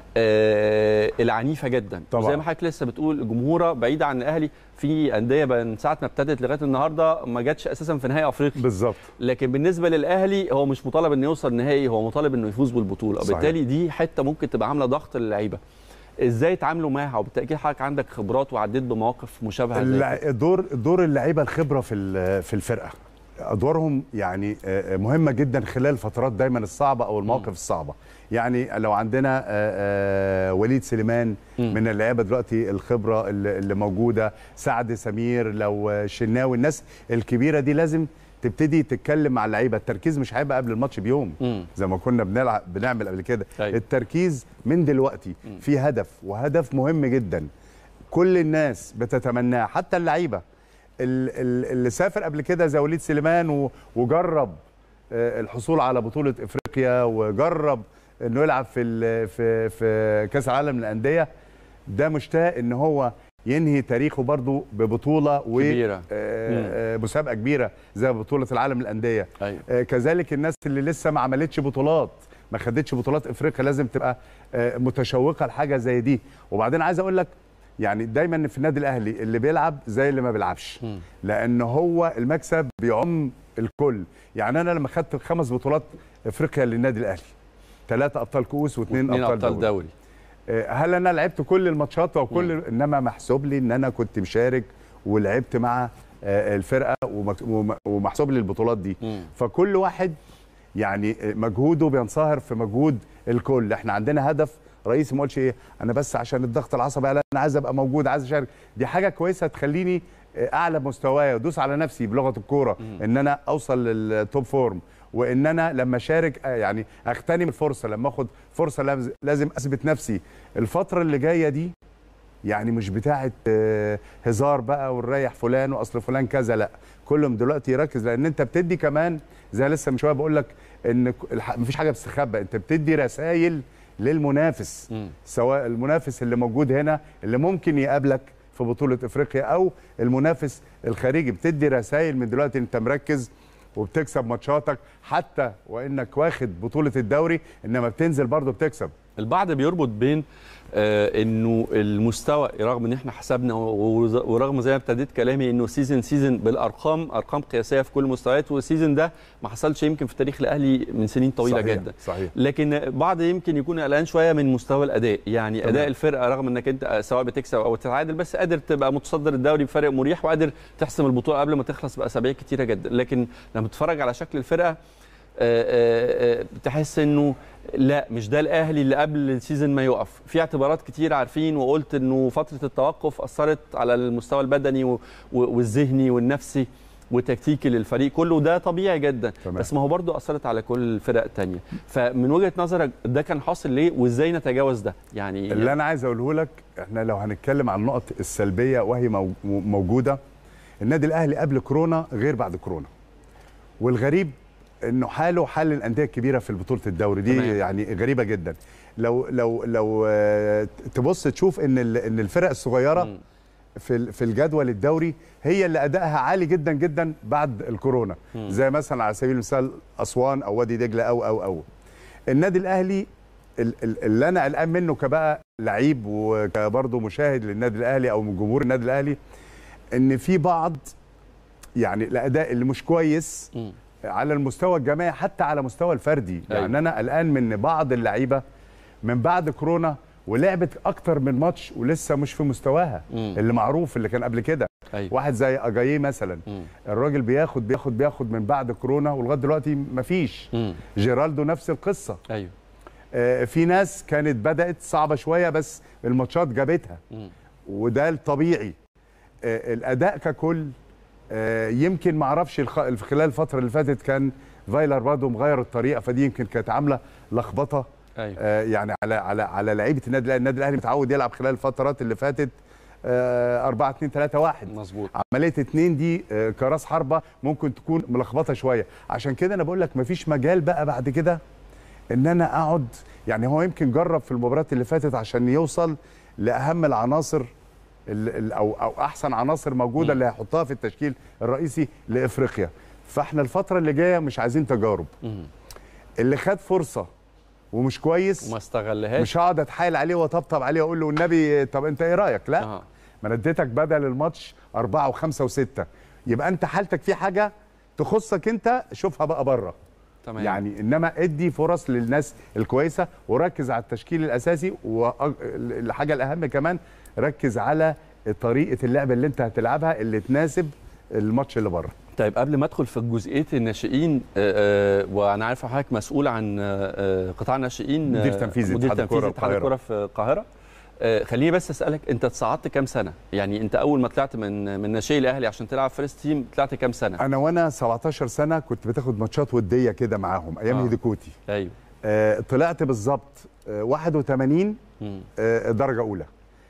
آه العنيفه جدا طبعا. زي ما حضرتك لسه بتقول جمهوره بعيد عن الاهلي في انديه من ساعه ما ابتدت لغايه النهارده ما جاتش اساسا في نهائي افريقيا بالظبط لكن بالنسبه للاهلي هو مش مطالب انه يوصل نهائي هو مطالب انه يفوز بالبطوله صحيح. وبالتالي دي حته ممكن تبقى عامله ضغط للعيبه ازاي يتعاملوا معاها وبالتاكيد حضرتك عندك خبرات وعديت بمواقف مشابهه زي كده. الل- دور دور اللعيبه الخبره في ال- في الفرقه ادوارهم يعني آه، آه، مهمه جدا خلال الفترات دايما الصعبه او المواقف الصعبه يعني لو عندنا آه، آه، وليد سليمان مم. من اللعيبه دلوقتي الخبره اللي اللي موجوده سعد سمير لو آه، شناوي الناس الكبيره دي لازم تبتدي تتكلم مع اللعيبه التركيز مش هيبقى قبل الماتش بيوم مم. زي ما كنا بنلعب بنعمل قبل كده أيوة. التركيز من دلوقتي في هدف وهدف مهم جدا كل الناس بتتمناه حتى اللعيبه ال- ال- اللي سافر قبل كده زي وليد سليمان و- وجرب آه، الحصول على بطوله افريقيا وجرب انه يلعب في ال- في في كاس العالم للانديه ده مشتاق ان هو ينهي تاريخه برضو ببطوله و كبيرة. آه، آه، مسابقه كبيره زي بطوله العالم للانديه ايوه آه، كذلك الناس اللي لسه ما عملتش بطولات ما خدتش بطولات افريقيا لازم تبقى آه، متشوقه لحاجه زي دي وبعدين عايز اقول لك يعني دايما في النادي الاهلي اللي بيلعب زي اللي ما بيلعبش مم. لان هو المكسب بيعم الكل يعني انا لما خدت خمس بطولات افريقيا للنادي الاهلي ثلاثه ابطال كؤوس واثنين اثنين ابطال, ابطال دوري. دوري آه، هل انا لعبت كل الماتشات وكل انما محسوب لي ان انا كنت مشارك ولعبت مع آه، الفرقه ومك- وم- ومحسوب لي البطولات دي مم. فكل واحد يعني مجهوده بينصهر في مجهود الكل احنا عندنا هدف رئيسي ما قلتش ايه انا بس عشان الضغط العصبي لا انا عايز ابقى موجود عايز اشارك دي حاجه كويسه تخليني اعلى مستواي وادوس على نفسي بلغه الكوره ان انا اوصل للتوب فورم وان انا لما اشارك آه، يعني اغتنم الفرصه لما اخد فرصه لاز- لازم اثبت نفسي الفتره اللي جايه دي يعني مش بتاعه آه، هزار بقى ونريح فلان واصل فلان كذا لا كلهم دلوقتي يركز لان انت بتدي كمان زي لسه من شويه بقول لك ان ك- الح- مفيش حاجه بتستخبى انت بتدي رسائل للمنافس مم. سواء المنافس اللي موجود هنا اللي ممكن يقابلك في بطوله افريقيا او المنافس الخارجي بتدي رسائل من دلوقتي انت مركز وبتكسب ماتشاتك حتى وانك واخد بطوله الدوري انما بتنزل برضه بتكسب البعض بيربط بين آه انه المستوى رغم ان احنا حسبنا و- ورغم زي ما ابتديت كلامي انه سيزون سيزون بالارقام ارقام قياسيه في كل المستويات والسيزون ده ما حصلش يمكن في تاريخ الاهلي من سنين طويله صحيح. جدا صحيح لكن بعض يمكن يكون قلقان شويه من مستوى الاداء يعني تمام. اداء الفرقه رغم انك انت سواء بتكسب او تتعادل بس قادر تبقى متصدر الدوري بفرق مريح وقادر تحسم البطوله قبل ما تخلص باسابيع كتيره جدا لكن لما تتفرج على شكل الفرقه آه، آه، آه، تحس انه لا مش ده الاهلي اللي قبل السيزون ما يقف في اعتبارات كتير عارفين وقلت انه فتره التوقف اثرت على المستوى البدني و- و- والذهني والنفسي والتكتيكي للفريق كله ده طبيعي جدا تمام. بس ما هو برضو اثرت على كل الفرق التانية فمن وجهه نظرك ده كان حاصل ليه وازاي نتجاوز ده يعني اللي انا عايز اقوله لك احنا لو هنتكلم عن النقط السلبيه وهي مو- موجوده النادي الاهلي قبل كورونا غير بعد كورونا والغريب انه حاله حال الانديه الكبيره في بطوله الدوري دي تمام. يعني غريبه جدا لو لو لو آه، تبص تشوف ان ال- ان الفرق الصغيره مم. في ال- في الجدول الدوري هي اللي ادائها عالي جدا جدا بعد الكورونا مم. زي مثلا على سبيل المثال اسوان او وادي دجله او او او النادي الاهلي ال- ال- اللي انا قلقان منه كبقى لعيب وكبرضه مشاهد للنادي الاهلي او من جمهور النادي الاهلي ان في بعض يعني الاداء اللي مش كويس مم. على المستوى الجماعي حتى على مستوى الفردي أيوة. يعني انا قلقان من بعض اللعيبه من بعد كورونا ولعبت اكتر من ماتش ولسه مش في مستواها مم. اللي معروف اللي كان قبل كده ايوه واحد زي اجاييه مثلا مم. الراجل بياخد بياخد بياخد من بعد كورونا ولغايه دلوقتي مفيش مم. جيرالدو نفس القصه ايوه آه، في ناس كانت بدات صعبه شويه بس الماتشات جابتها مم. وده الطبيعي آه، الاداء ككل آه، يمكن ما اعرفش الخ- في خلال الفتره اللي فاتت كان فايلر برضه مغير الطريقه فدي يمكن كانت عامله لخبطه ايوه آه، يعني على على على لعيبه النادي الاهلي النادي الاهلي متعود يلعب خلال الفترات اللي فاتت 4 2 3 1 مظبوط عمليه اتنين دي آه، كراس حربه ممكن تكون ملخبطه شويه عشان كده انا بقول لك مفيش مجال بقى بعد كده ان انا اقعد يعني هو يمكن جرب في المباريات اللي فاتت عشان يوصل لاهم العناصر ال- ال- او او احسن عناصر موجوده مم. اللي هيحطها في التشكيل الرئيسي لافريقيا فاحنا الفتره اللي جايه مش عايزين تجارب مم. اللي خد فرصه ومش كويس وما استغلهاش مش هقعد اتحايل عليه واطبطب عليه واقول له والنبي طب انت ايه رايك لا آه. ما انا اديتك بدل الماتش أربعة وخمسة وستة يبقى أنت حالتك في حاجة تخصك أنت شوفها بقى بره تمام يعني إنما ادي فرص للناس الكويسة وركز على التشكيل الأساسي والحاجة الأهم كمان ركز على طريقة اللعب اللي أنت هتلعبها اللي تناسب الماتش اللي بره طيب قبل ما ادخل في جزئيه الناشئين آه، آه، وانا عارف حضرتك مسؤول عن آه، آه، قطاع الناشئين مدير آه، تنفيذي مدير اتحاد تنفيذي الكرة اتحاد القاهرة. الكره في القاهره آه، خليني بس اسالك انت اتصعدت كام سنه يعني انت اول ما طلعت من من ناشئي الاهلي عشان تلعب فيرست تيم طلعت كام سنه أنا وأنا 17 سنة كنت بتاخد ماتشات ودية كده معاهم أيام آه. هيديكوتي ايوه آه طلعت بالظبط آه 81 مم. آه، درجه اولى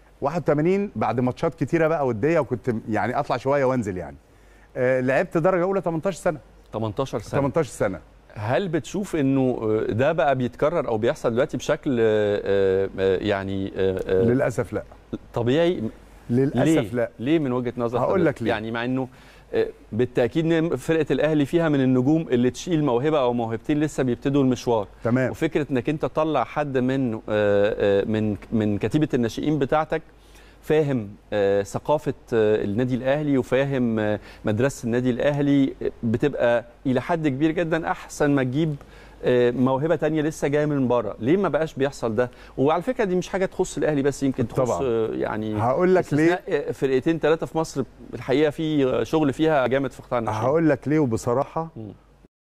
81 بعد ماتشات كتيره بقى وديه وكنت يعني اطلع شويه وانزل يعني آه، لعبت درجه اولى 18 سنه 18 سنه 18 سنه هل بتشوف انه آه، ده بقى بيتكرر او بيحصل دلوقتي بشكل آه، آه، يعني آه، آه، للاسف لا طبيعي للاسف ليه؟ لا ليه من وجهه نظر هقول حضرتك؟ لك ليه. يعني مع انه آه، بالتاكيد ان فرقه الاهلي فيها من النجوم اللي تشيل موهبه او موهبتين لسه بيبتدوا المشوار تمام وفكره انك انت تطلع حد من آه، آه، من من كتيبه الناشئين بتاعتك فاهم آه، ثقافه آه، النادي الاهلي وفاهم آه، مدرسه النادي الاهلي آه، بتبقى الى حد كبير جدا احسن ما تجيب آه، موهبه تانية لسه جايه من بره ليه ما بقاش بيحصل ده وعلى فكره دي مش حاجه تخص الاهلي بس يمكن تخص طبعاً. آه، يعني هقول لك ليه استثناء فرقتين ثلاثه في مصر الحقيقه في شغل فيها جامد في قطاع الناشئين هقول لك ليه وبصراحه مم.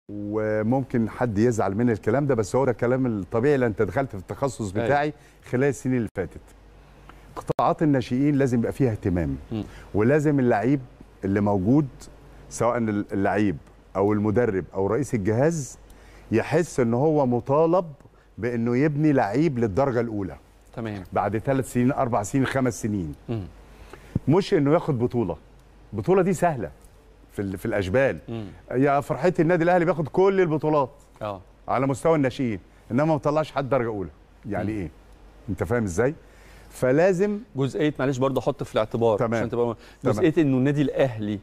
وممكن حد يزعل من الكلام ده بس هو ده الكلام الطبيعي لان انت دخلت في التخصص أيوة. بتاعي خلال السنين اللي فاتت قطاعات الناشئين لازم يبقى فيها اهتمام مم. ولازم اللعيب اللي موجود سواء اللعيب او المدرب او رئيس الجهاز يحس ان هو مطالب بانه يبني لعيب للدرجه الاولى تمام بعد ثلاث سنين اربع سنين خمس سنين مم. مش انه ياخد بطوله البطوله دي سهله في ال- في الاشبال مم. يا فرحتي النادي الاهلي بياخد كل البطولات اه على مستوى الناشئين انما ما طلعش حد درجه اولى يعني مم. ايه انت فاهم ازاي فلازم جزئيه معلش برضه احط في الاعتبار تمام. عشان تبقى تمام. جزئيه انه النادي الاهلي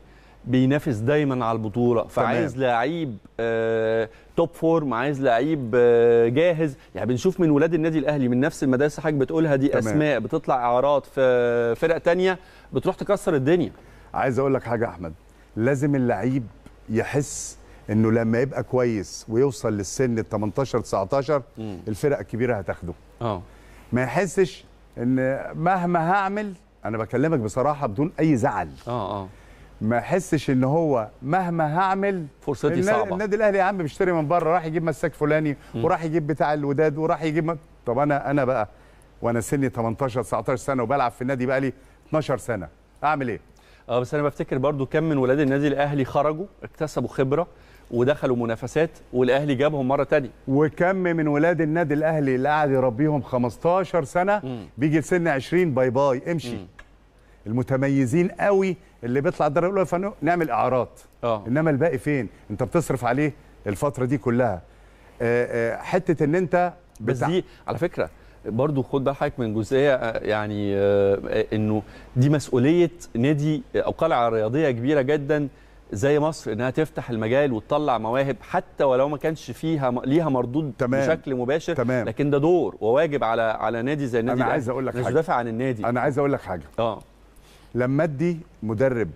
بينافس دايما على البطوله فعايز لعيب آه توب فورم عايز لعيب آه جاهز يعني بنشوف من ولاد النادي الاهلي من نفس المدارس حضرتك بتقولها دي تمام. اسماء بتطلع اعارات في فرق تانية بتروح تكسر الدنيا عايز اقول لك حاجه يا احمد لازم اللعيب يحس انه لما يبقى كويس ويوصل للسن ال 18 19 مم. الفرق الكبيره هتاخده اه ما يحسش ان مهما هعمل انا بكلمك بصراحه بدون اي زعل اه اه ما يحسش ان هو مهما هعمل فرصتي النا- صعبه النادي الاهلي يا عم بيشتري من بره راح يجيب مساك فلاني وراح يجيب بتاع الوداد وراح يجيب م... طب انا انا بقى وانا سني 18 19 سنه وبلعب في النادي بقى لي 12 سنه اعمل ايه اه بس انا بفتكر برضو كم من ولاد النادي الاهلي خرجوا اكتسبوا خبره ودخلوا منافسات والاهلي جابهم مره تانية وكم من ولاد النادي الاهلي اللي قاعد يربيهم 15 سنه مم. بيجي لسن 20 باي باي امشي مم. المتميزين قوي اللي بيطلع الدرجه الاولى فنعمل اعارات اه انما الباقي فين انت بتصرف عليه الفتره دي كلها آه، آه، حته ان انت بس بتاع- دي على فكره برضو خد بالك من جزئيه آه، يعني آه، آه، انه دي مسؤوليه نادي او قلعه رياضيه كبيره جدا زي مصر انها تفتح المجال وتطلع مواهب حتى ولو ما كانش فيها ليها مردود تمام. بشكل مباشر تمام. لكن ده دور وواجب على على نادي زي النادي أنا الأهلي. عايز أقول لك إنك حاجة. تدافع عن النادي انا عايز اقول لك حاجه اه لما ادي مدرب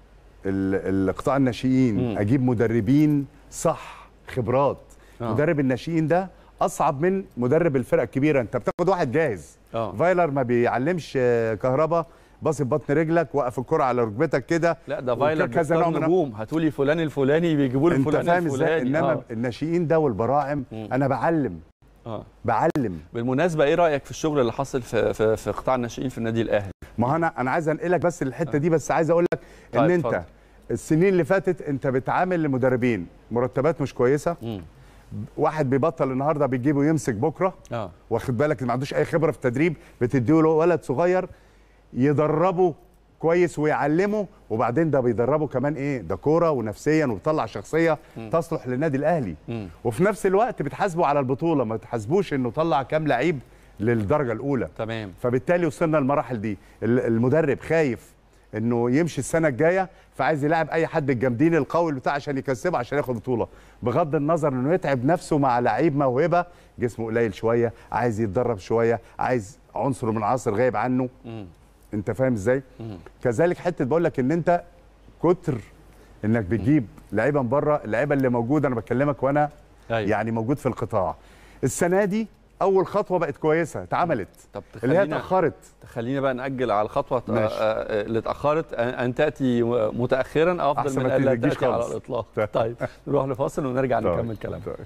ال- القطاع الناشئين مم. اجيب مدربين صح خبرات آه. مدرب الناشئين ده اصعب من مدرب الفرق الكبيره انت بتاخد واحد جاهز اه فايلر ما بيعلمش آه، كهربا باصي ببطن رجلك وقف الكره على ركبتك كده لا ده فايلر وكذا نوع بيختار من- نجوم هاتولي فلان الفلاني بيجيبوا له انت فلان فاهم ازاي الفلاني انما آه. الناشئين ده والبراعم مم. انا بعلم اه بعلم بالمناسبه ايه رايك في الشغل اللي حصل في في, في قطاع الناشئين في النادي الاهلي ما هو انا انا عايز انقلك بس الحته دي بس عايز اقول لك ان طيب، انت اتفضل. السنين اللي فاتت انت بتعامل لمدربين مرتبات مش كويسه امم واحد بيبطل النهارده بتجيبه يمسك بكره اه واخد بالك ما عندوش اي خبره في التدريب بتديله ولد صغير يدربه كويس ويعلمه وبعدين ده بيدربه كمان ايه ده كوره ونفسيا وبيطلع شخصيه تصلح للنادي الاهلي مم. وفي نفس الوقت بتحاسبه على البطوله ما تحاسبوش انه طلع كام لعيب للدرجه الاولى تمام فبالتالي وصلنا للمراحل دي ال- المدرب خايف انه يمشي السنه الجايه فعايز يلاعب اي حد الجامدين القوي بتاع عشان يكسبه عشان ياخد بطوله بغض النظر انه يتعب نفسه مع لعيب موهبه جسمه قليل شويه عايز يتدرب شويه عايز عنصر من العناصر غايب عنه مم. انت فاهم ازاي مم. كذلك حته بقول لك ان انت كتر انك بتجيب لعيبه من بره اللعيبه اللي موجوده انا بكلمك وانا أيوة. يعني موجود في القطاع السنه دي اول خطوه بقت كويسه اتعملت طب اللي هي تخلينا اتاخرت خلينا بقى نأجل على الخطوة ماشي. آه، آه، اللي اتأخرت أن- أن تأتي متأخرا أفضل أحسن من ما أن لا تجيش تأتي على خالص. الإطلاق طيب. طيب نروح لفاصل ونرجع طيب. نكمل كلامنا طيب.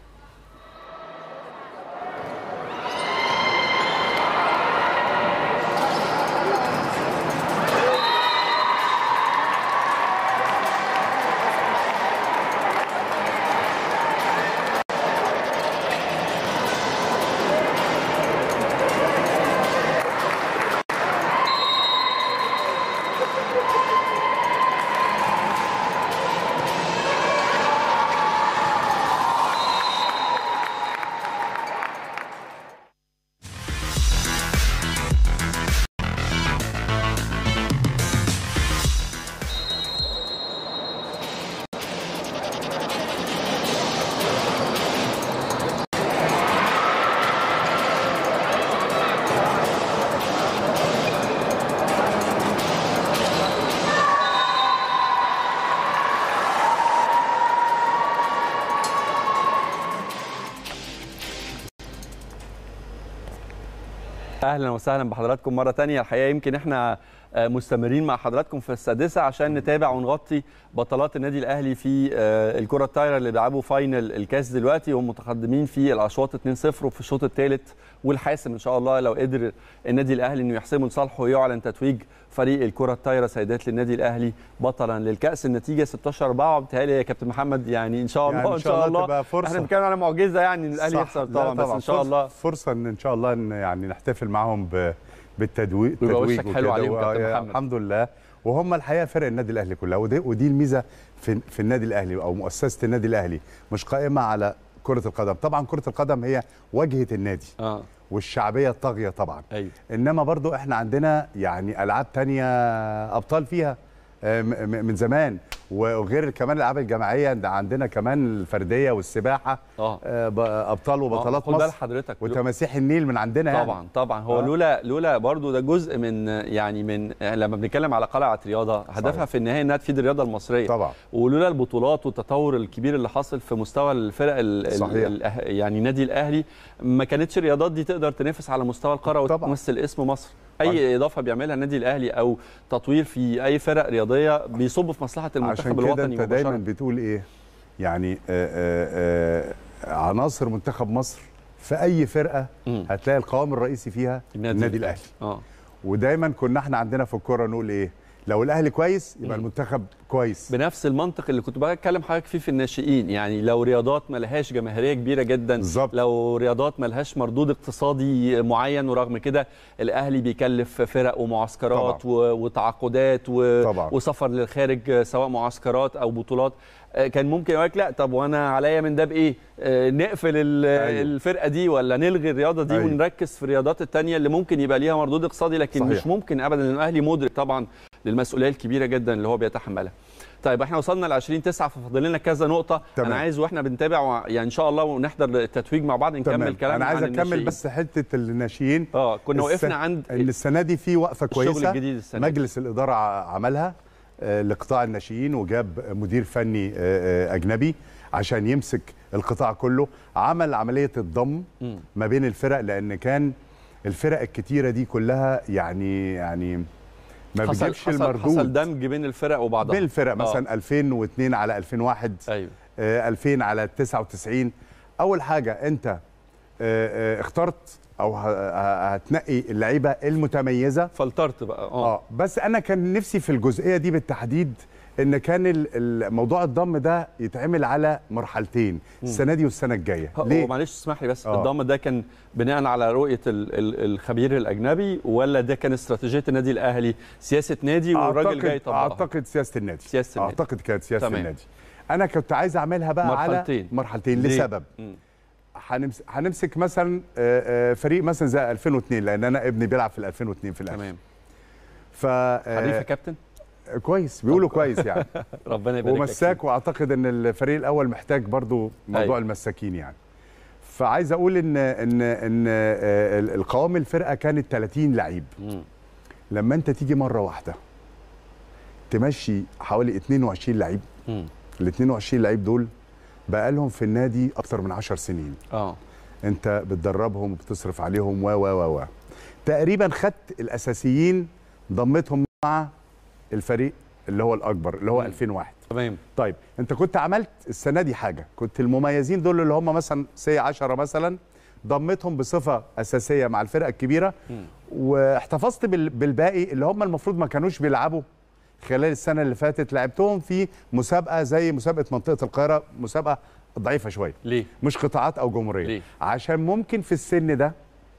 اهلا وسهلا بحضراتكم مره تانية الحقيقه يمكن احنا آه، مستمرين مع حضراتكم في السادسه عشان نتابع ونغطي بطلات النادي الاهلي في آه، الكره الطايره اللي بيلعبوا فاينل الكاس دلوقتي وهم متقدمين في الاشواط 2-0 وفي الشوط الثالث والحاسم ان شاء الله لو قدر النادي الاهلي انه يحسمه لصالحه ويعلن تتويج فريق الكره الطايره سيدات للنادي الاهلي بطلا للكاس النتيجه 16 4 بتهيألي يا كابتن محمد يعني ان شاء الله يعني ان شاء الله تبقى فرصة. احنا بنتكلم على معجزه يعني ان الاهلي صح. يخسر لا طبعا بس ان شاء فرصة- الله فرصه ان ان شاء الله ان يعني نحتفل معاهم ب بالتدويج ويبقى تتويج وشك حلو وكده. عليهم و- كابتن آه، محمد. الحمد لله وهم الحقيقه فرق النادي الاهلي كلها ودي, ودي الميزه في في النادي الاهلي او مؤسسه النادي الاهلي مش قائمه على كره القدم طبعا كره القدم هي واجهه النادي اه والشعبيه الطاغيه طبعا ايوه انما برضو احنا عندنا يعني العاب تانية ابطال فيها آه، م- م- من زمان وغير كمان الالعاب الجماعيه ده عندنا كمان الفرديه والسباحه اه آه، ب- ابطال وبطلات خد بال مصر حضرتك وتماسيح النيل من عندنا يعني. طبعا طبعا هو آه. لولا لولا برضو ده جزء من يعني من يعني لما بنتكلم على قلعه رياضه هدفها صحيح. في النهايه انها تفيد الرياضه المصريه طبعا ولولا البطولات والتطور الكبير اللي حاصل في مستوى الفرق ال ال- صحيح. ال يعني نادي الاهلي ما كانتش الرياضات دي تقدر تنافس على مستوى القاره طبعا. وتمثل اسم مصر اي اضافه بيعملها النادي الاهلي او تطوير في اي فرق رياضيه بيصب في مصلحه عشان المنتخب كده الوطني انت دايما مباشره بتقول ايه يعني آه، آه، آه، عناصر منتخب مصر في اي فرقه مم. هتلاقي القوام الرئيسي فيها النادي الاهلي اه ودايما كنا احنا عندنا في الكوره نقول ايه لو الاهلي كويس يبقى مم. المنتخب كويس بنفس المنطق اللي كنت بتكلم حضرتك فيه في الناشئين يعني لو رياضات ما لهاش جماهيريه كبيره جدا بالظبط. لو رياضات ما لهاش مردود اقتصادي معين ورغم كده الاهلي بيكلف فرق ومعسكرات طبعاً. و- وتعاقدات و... طبعاً. وسفر للخارج سواء معسكرات او بطولات آه، كان ممكن يقول لك لا طب وانا عليا من ده بايه آه، نقفل ال- أيوة. الفرقه دي ولا نلغي الرياضه دي أيوة. ونركز في الرياضات التانية اللي ممكن يبقى ليها مردود اقتصادي لكن صحيح. مش ممكن ابدا لان الاهلي مدرك طبعا للمسؤوليه الكبيره جدا اللي هو بيتحملها طيب احنا وصلنا ل 20 9 ففاضل لنا كذا نقطه تمام. انا عايز واحنا بنتابع وع- يعني ان شاء الله ونحضر التتويج مع بعض نكمل تمام كلام انا عايز عن اكمل الناشئين. بس حته الناشئين اه كنا الس- وقفنا عند ان السنه دي في وقفه الشغل كويسه الجديد السنه دي. مجلس الاداره ع- عملها آه، لقطاع الناشئين وجاب مدير فني آه، آه، اجنبي عشان يمسك القطاع كله عمل عمليه الضم مم. ما بين الفرق لان كان الفرق الكتيره دي كلها يعني يعني ما حصل بيجيبش حصل, حصل المردود دمج بين الفرق وبعضها بين الفرق آه. مثلا 2002 على 2001 ايوه آه، 2000 على 99 اول حاجه انت آه، آه، اخترت او ه- ه- هتنقي اللعيبه المتميزه فلترت بقى اه اه بس انا كان نفسي في الجزئيه دي بالتحديد ان كان ال- ال- موضوع الضم ده يتعمل على مرحلتين السنه دي والسنه الجايه هو ليه معلش اسمح لي بس آه. الضم ده كان بناء على رؤيه ال ال الخبير الاجنبي ولا ده كان استراتيجيه النادي الاهلي سياسه نادي والراجل جاي اعتقد يطبقها اعتقد سياسه النادي سياسة النادي. اعتقد كانت سياسه تمام. النادي انا كنت عايز اعملها بقى مرحلتين. على مرحلتين ليه؟ لسبب مم. هنمسك هنمسك مثلا آه، آه، فريق مثلا زي 2002 لان انا ابني بيلعب في ال 2002 في الاهلي تمام ف آه، حريف يا كابتن كويس بيقولوا كويس يعني ربنا يبارك لك ومساك واعتقد ان الفريق الاول محتاج برضو موضوع أيوة. المساكين يعني فعايز اقول ان ان ان آه، ال- القوام الفرقه كانت 30 لعيب مم. لما انت تيجي مره واحده تمشي حوالي 22 لعيب مم. ال 22 لعيب دول بقى لهم في النادي اكتر من 10 سنين اه انت بتدربهم وبتصرف عليهم و و و و تقريبا خدت الاساسيين ضمتهم مع الفريق اللي هو الاكبر اللي هو مم. 2001 تمام طيب انت كنت عملت السنه دي حاجه كنت المميزين دول اللي هم مثلا سي 10 مثلا ضمتهم بصفه اساسيه مع الفرقه الكبيره مم. واحتفظت بال- بالباقي اللي هم المفروض ما كانوش بيلعبوا خلال السنه اللي فاتت لعبتهم في مسابقه زي مسابقه منطقه القاهره مسابقه ضعيفه شويه ليه مش قطاعات او جمهوريه ليه؟ عشان ممكن في السن ده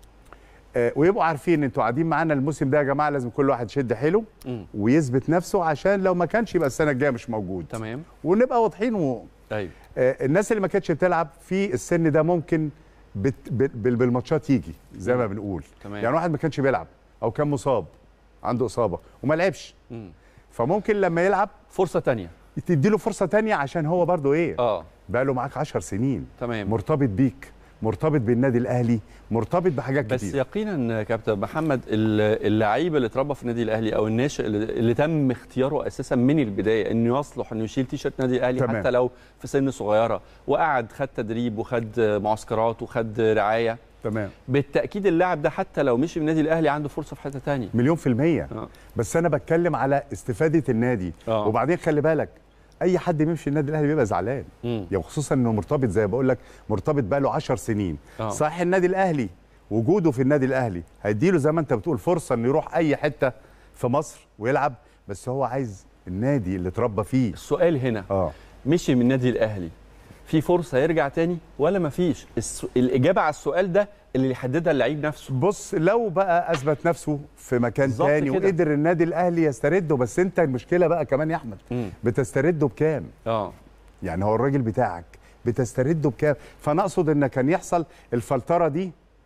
آه، ويبقوا عارفين انتوا قاعدين معانا الموسم ده يا جماعه لازم كل واحد يشد حيله مم. ويثبت نفسه عشان لو ما كانش يبقى السنه الجايه مش موجود تمام ونبقى واضحين و... ايوه آه، الناس اللي ما كانتش بتلعب في السن ده ممكن بت... بال- بالماتشات يجي زي ما بنقول تمام. يعني واحد ما كانش بيلعب او كان مصاب عنده اصابه وما لعبش مم. فممكن لما يلعب فرصه تانية تدي له فرصه تانية عشان هو برضو ايه اه بقى له معاك 10 سنين تمام مرتبط بيك مرتبط بالنادي الاهلي مرتبط بحاجات بس كتير يقينا كابتن محمد ال- اللعيب اللي اتربى في النادي الاهلي او الناشئ اللي, اللي تم اختياره اساسا من البدايه انه يصلح انه يشيل تيشيرت نادي الاهلي تمام. حتى لو في سن صغيره وقعد خد تدريب وخد معسكرات وخد رعايه تمام بالتاكيد اللاعب ده حتى لو مشي من النادي الاهلي عنده فرصه في حته ثانيه مليون في المية آه. بس أنا بتكلم على استفادة النادي آه. وبعدين خلي بالك أي حد بيمشي النادي الأهلي بيبقى زعلان يعني خصوصا إنه مرتبط زي ما بقول لك مرتبط بقى له 10 سنين آه. صحيح النادي الأهلي وجوده في النادي الأهلي هيديله زي ما أنت بتقول فرصة إنه يروح أي حتة في مصر ويلعب بس هو عايز النادي اللي اتربى فيه السؤال هنا اه مشي من النادي الاهلي في فرصه يرجع تاني ولا مفيش الس... الاجابه على السؤال ده اللي يحددها اللعيب نفسه بص لو بقى اثبت نفسه في مكان بالظبط تاني كده. وقدر النادي الاهلي يسترده بس انت المشكله بقى كمان يا احمد مم. بتسترده بكام اه يعني هو الراجل بتاعك بتسترده بكام فانا اقصد ان كان يحصل الفلتره دي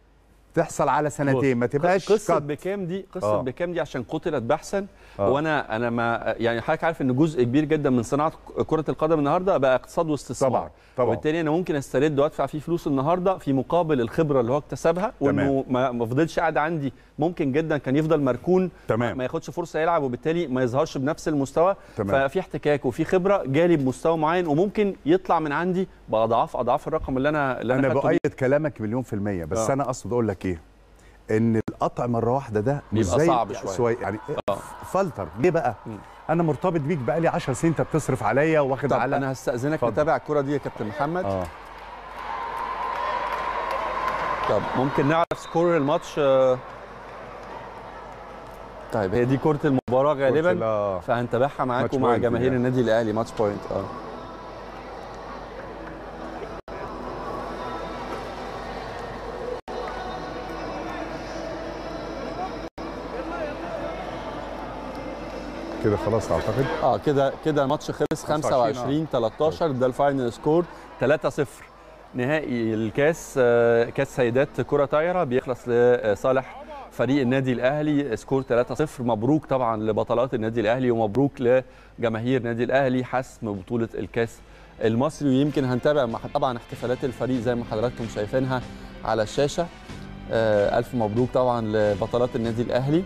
تحصل على سنتين ما تبقاش قصه كات. بكام دي قصه آه. أوه. بكام دي عشان قتلت بحثا آه. وانا انا ما يعني حضرتك عارف ان جزء كبير جدا من صناعه كره القدم النهارده بقى اقتصاد واستثمار طبعاً، طبعاً. وبالتالي انا ممكن استرد وادفع فيه فلوس النهارده في مقابل الخبره اللي هو اكتسبها وانه ما ما فضلش قاعد عندي ممكن جدا كان يفضل مركون تمام. ما ياخدش فرصه يلعب وبالتالي ما يظهرش بنفس المستوى تمام. ففي احتكاك وفي خبره جالي بمستوى معين وممكن يطلع من عندي باضعاف اضعاف الرقم اللي انا اللي انا, انا خدته بيه. بؤيد كلامك مليون في المية بس آه. انا اقصد اقول لك ايه ان القطع مره واحده ده مش بيبقى زي صعب شوية. يعني آه. فلتر ليه بقى انا مرتبط بيك بقالي 10 سنين انت بتصرف عليا واخد طب على انا هستاذنك اتفضل. تتابع الكره دي يا كابتن محمد اه طب ممكن نعرف سكور الماتش آه. طيب هي دي كرة المباراة غالبا آه. فهنتابعها معاكم ماتش مع بوينت جماهير يعني. النادي الاهلي ماتش بوينت اه كده خلاص اعتقد اه كده كده الماتش خلص 25 13 ده الفاينل سكور 3-0 نهائي الكاس آه، كاس سيدات كرة طايرة بيخلص لصالح فريق النادي الاهلي سكور 3-0 مبروك طبعا لبطلات النادي الاهلي ومبروك لجماهير النادي الاهلي حسم بطولة الكاس المصري ويمكن هنتابع مع طبعا احتفالات الفريق زي ما حضراتكم شايفينها على الشاشة آه، الف مبروك طبعا لبطلات النادي الاهلي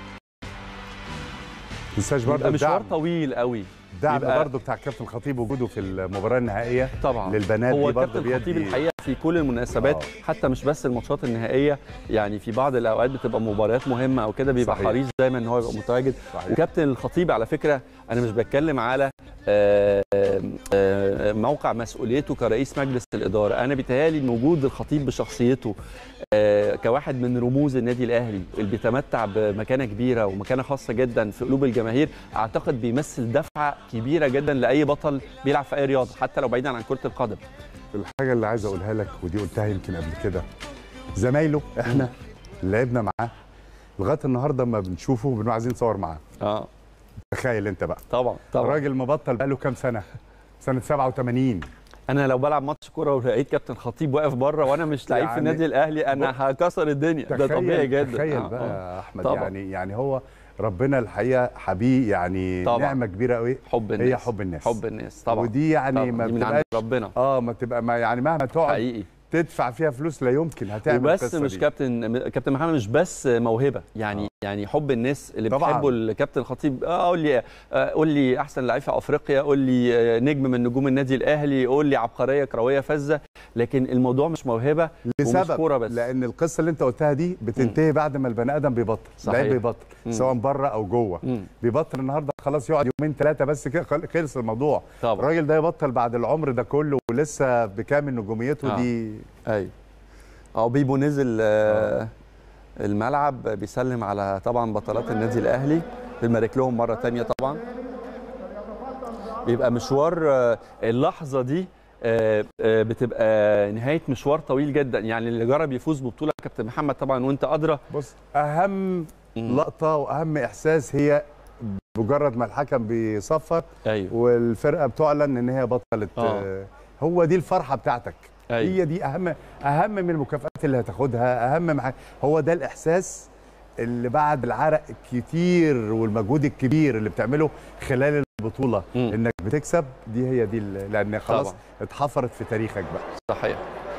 ما تنساش برضه يبقى مشوار الدعم طويل قوي الدعم يبقى- برضه بتاع كابتن خطيب وجوده في المباراه النهائيه طبعا للبنات هو دي برضه كابتن خطيب بيدي الحقيقه في كل المناسبات آه. حتى مش بس الماتشات النهائيه يعني في بعض الاوقات بتبقى مباريات مهمه او كده بيبقى صحيح. حريص دايما ان هو يبقى متواجد صحيح. وكابتن الخطيب على فكره انا مش بتكلم على آه، آه، موقع مسؤوليته كرئيس مجلس الاداره انا بيتهيالي ان وجود الخطيب بشخصيته آه، كواحد من رموز النادي الاهلي اللي بيتمتع بمكانه كبيره ومكانه خاصه جدا في قلوب الجماهير اعتقد بيمثل دفعه كبيره جدا لاي بطل بيلعب في اي رياضه حتى لو بعيدا عن كره القدم الحاجه اللي عايز اقولها لك ودي قلتها يمكن قبل كده زمايله احنا اللي لعبنا معاه لغايه النهارده ما بنشوفه بنبقى عايزين نصور معاه اه تخيل انت بقى طبعا طبعا الراجل مبطل بقاله كام سنه سنه 87 انا لو بلعب ماتش كوره ولقيت كابتن خطيب واقف بره وانا مش لعيب في يعني النادي الاهلي انا هكسر الدنيا ده طبيعي جدا تخيل آه، بقى آه. يا احمد طبعا. يعني يعني هو ربنا الحقيقه حبيب يعني طبعا. نعمه كبيره قوي حب الناس هي حب الناس حب الناس طبعا ودي يعني طبعاً. ما دي من عند بتبقاش ربنا اه ما تبقى ما يعني مهما تقعد حقيقي تدفع فيها فلوس لا يمكن هتعمل وبس القصة مش دي. كابتن كابتن محمد مش بس موهبه يعني آه. يعني حب الناس اللي طبعاً. بتحبوا الكابتن الخطيب اه قول لي آه قول لي احسن لعيب في افريقيا قول لي آه نجم من نجوم النادي الاهلي قول لي عبقريه كرويه فذه لكن الموضوع مش موهبه ومش لسبب كوره بس لان القصه اللي انت قلتها دي بتنتهي بعد ما البني ادم بيبطل صحيح. لعيب بيبطل مم. سواء بره او جوه مم. بيبطل النهارده خلاص يقعد يومين ثلاثه بس كده خل- خلص الموضوع طبعا الراجل ده يبطل بعد العمر ده كله ولسه بكامل نجوميته آه. دي ايوه اه بيبو نزل آه الملعب بيسلم على طبعا بطلات النادي الاهلي بنبارك لهم مره تانية طبعا بيبقى مشوار آه، اللحظه دي آه، آه، بتبقى نهايه مشوار طويل جدا يعني اللي جرب يفوز ببطوله كابتن محمد طبعا وانت ادرى بص اهم لقطه واهم احساس هي مجرد ما الحكم بيصفر ايوه والفرقه بتعلن ان هي بطلت آه. آه. هو دي الفرحه بتاعتك أيوة. هي دي اهم اهم من المكافآت اللي هتاخدها اهم من حاجة. هو ده الاحساس اللي بعد العرق الكتير والمجهود الكبير اللي بتعمله خلال البطوله مم. انك بتكسب دي هي دي اللي- لان خلاص طبعا. اتحفرت في تاريخك بقى صحيح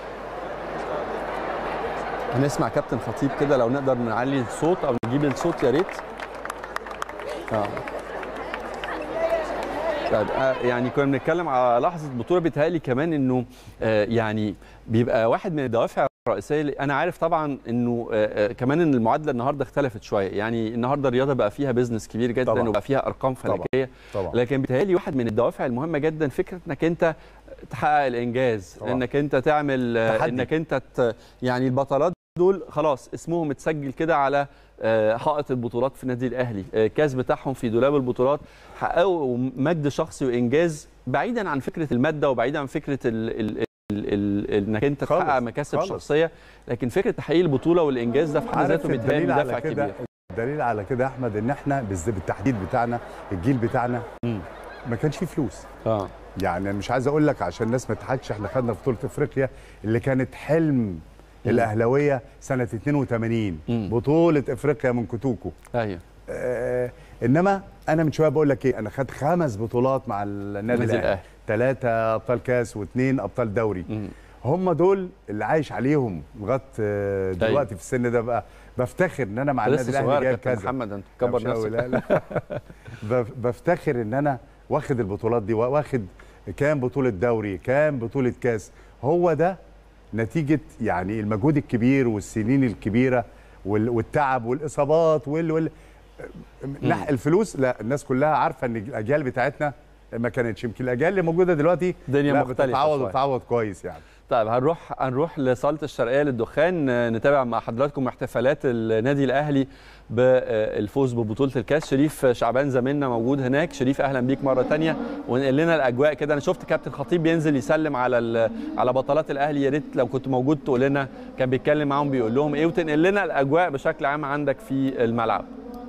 هنسمع كابتن خطيب كده لو نقدر نعلي الصوت او نجيب الصوت يا ريت اه طيب آه، يعني كنا بنتكلم على لحظه بطوله بيتهيألي كمان انه آه، يعني بيبقى واحد من الدوافع الرئيسيه اللي- انا عارف طبعا انه آه، آه، كمان ان المعادله النهارده اختلفت شويه يعني النهارده الرياضه بقى فيها بزنس كبير جدا طبعاً. وبقى فيها ارقام طبعاً. فلكيه طبعا لكن بيتهيألي واحد من الدوافع المهمه جدا فكره انك انت تحقق الانجاز طبعا. انك انت تعمل تحدي. انك انت ت... يعني البطلات دول خلاص اسمهم اتسجل كده على آه، حائط البطولات في النادي الاهلي آه، الكاس بتاعهم في دولاب البطولات حققوا مجد شخصي وانجاز بعيدا عن فكره الماده وبعيدا عن فكره ال... ال... ال... ال... انك انت خالص، تحقق مكاسب خالص. شخصيه لكن فكره تحقيق البطوله والانجاز ده في حد عارف ذاته بيتهيألي الدليل على دافع كده كبير الدليل على كده يا احمد ان احنا بالز- بالتحديد بتاعنا الجيل بتاعنا مم. ما كانش فيه فلوس اه يعني أنا مش عايز اقول لك عشان الناس ما تضحكش احنا خدنا بطوله افريقيا اللي كانت حلم الاهلاويه سنه 82 مم. بطوله افريقيا من كوتوكو ايوه آه انما انا من شويه بقول لك ايه انا خدت خمس بطولات مع النادي النادي الاهلي الأهلي. ثلاثه ابطال كاس واثنين ابطال دوري مم. هم دول اللي عايش عليهم لغايه آه، دلوقتي أيوة. في السن ده بقى بفتخر ان انا مع أنت النادي لسه الاهلي صغير يا جايب كابتن كذا محمد انت لا كبر مش قوي، نفسك لا لا بف- بفتخر ان انا واخد البطولات دي واخد كام بطوله دوري كام بطوله كاس هو ده نتيجه يعني المجهود الكبير والسنين الكبيره وال- والتعب والاصابات وال, وال نح الفلوس لا الناس كلها عارفه ان الاجيال بتاعتنا ما كانتش يمكن الاجيال اللي موجوده دلوقتي الدنيا لا مختلفة بتتعوض شوية. وتتعوض كويس يعني طيب هنروح هنروح لصاله الشرقيه للدخان آه، نتابع مع حضراتكم احتفالات النادي الاهلي بالفوز ببطوله الكاس شريف شعبان زميلنا موجود هناك شريف اهلا بيك مره تانية ونقل لنا الاجواء كده انا شفت كابتن خطيب بينزل يسلم على ال- على بطلات الاهلي يا ريت لو كنت موجود تقول لنا كان بيتكلم معاهم بيقول لهم ايه وتنقل لنا الاجواء بشكل عام عندك في الملعب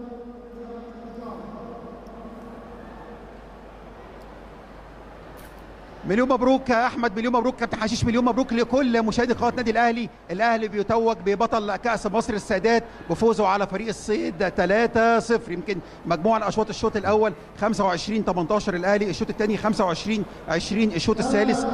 مليون مبروك يا احمد مليون مبروك كابتن حشيش مليون مبروك لكل مشاهدي قناه النادي الاهلي الاهلي بيتوج ببطل كاس مصر السادات بفوزه على فريق الصيد 3-0 يمكن مجموع الاشواط الشوط الاول 25 18 الاهلي الشوط الثاني 25 20 الشوط الثالث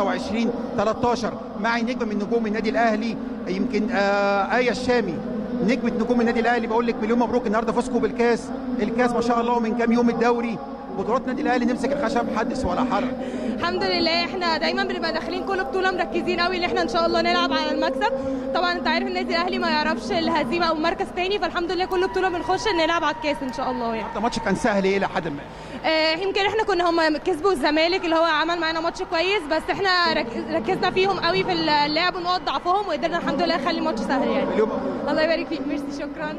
25 13 معي نجم من نجوم النادي الاهلي يمكن آه ايه الشامي نجمه نجوم النادي الاهلي بقول لك مليون مبروك النهارده فوزكم بالكاس الكاس ما شاء الله من كام يوم الدوري بطولات النادي الاهلي نمسك الخشب حدث ولا حرج الحمد لله احنا دايما بنبقى داخلين كل بطوله مركزين قوي ان احنا ان شاء الله نلعب على المكسب طبعا انت عارف النادي الاهلي ما يعرفش الهزيمه او مركز تاني فالحمد لله كل بطوله بنخش نلعب على الكاس ان شاء الله يعني النهارده ماتش كان سهل ايه لحد ما آه يمكن احنا كنا هم كسبوا الزمالك اللي هو عمل معانا ماتش كويس بس احنا رك- ركزنا فيهم قوي في اللعب ونقط ضعفهم وقدرنا الحمد لله نخلي الماتش سهل يعني مليون مبروك. الله يبارك فيك ميرسي شكرا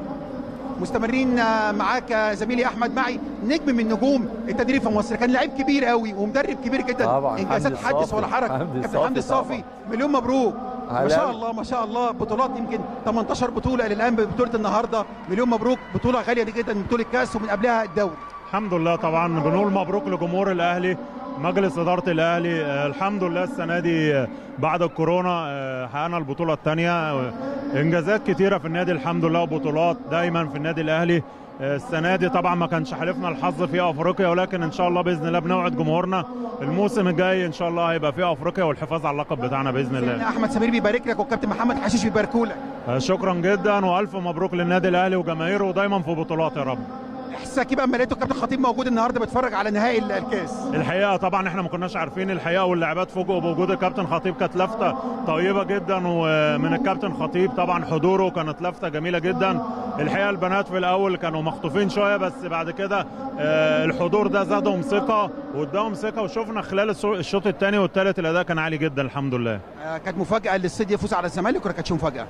مستمرين آه، معاك آه، زميلي احمد معي نجم من نجوم التدريب في مصر كان لعيب كبير قوي ومدرب كبير جدا طبعاً، انجازات حمدي حدث الصافي. ولا حرج حمدي كابتن الصافي حمدي الصافي طبعاً. مليون مبروك ما شاء هلا. الله ما شاء الله بطولات يمكن 18 بطوله الى الان ببطوله النهارده مليون مبروك بطوله غاليه جدا بطوله كاس ومن قبلها الدوري الحمد لله طبعا بنقول مبروك لجمهور الاهلي مجلس اداره الاهلي آه، الحمد لله السنه دي آه، بعد الكورونا آه، حققنا البطوله الثانيه انجازات كتيره في النادي الحمد لله وبطولات دايما في النادي الاهلي آه، السنه دي طبعا ما كانش حالفنا الحظ في افريقيا ولكن ان شاء الله باذن الله بنوعد جمهورنا الموسم الجاي ان شاء الله هيبقى في افريقيا والحفاظ على اللقب بتاعنا باذن الله احمد سمير بيبارك لك والكابتن محمد حشيش بيباركوا لك آه، شكرا جدا والف مبروك للنادي الاهلي وجماهيره ودايما في بطولات يا رب احساسك بقى اما لقيته الكابتن خطيب موجود النهارده بيتفرج على نهائي ال- الكاس الحقيقه طبعا احنا ما كناش عارفين الحقيقه واللاعبات فوجئوا بوجود الكابتن خطيب كانت لفته طيبه جدا ومن الكابتن خطيب طبعا حضوره كانت لفته جميله جدا الحقيقه البنات في الاول كانوا مخطوفين شويه بس بعد كده آه، الحضور ده زادهم ثقه واداهم ثقه وشفنا خلال السو- الشوط الثاني والثالث الاداء كان عالي جدا الحمد لله آه، كانت مفاجاه للسيد يفوز على الزمالك ولا كانتش مفاجاه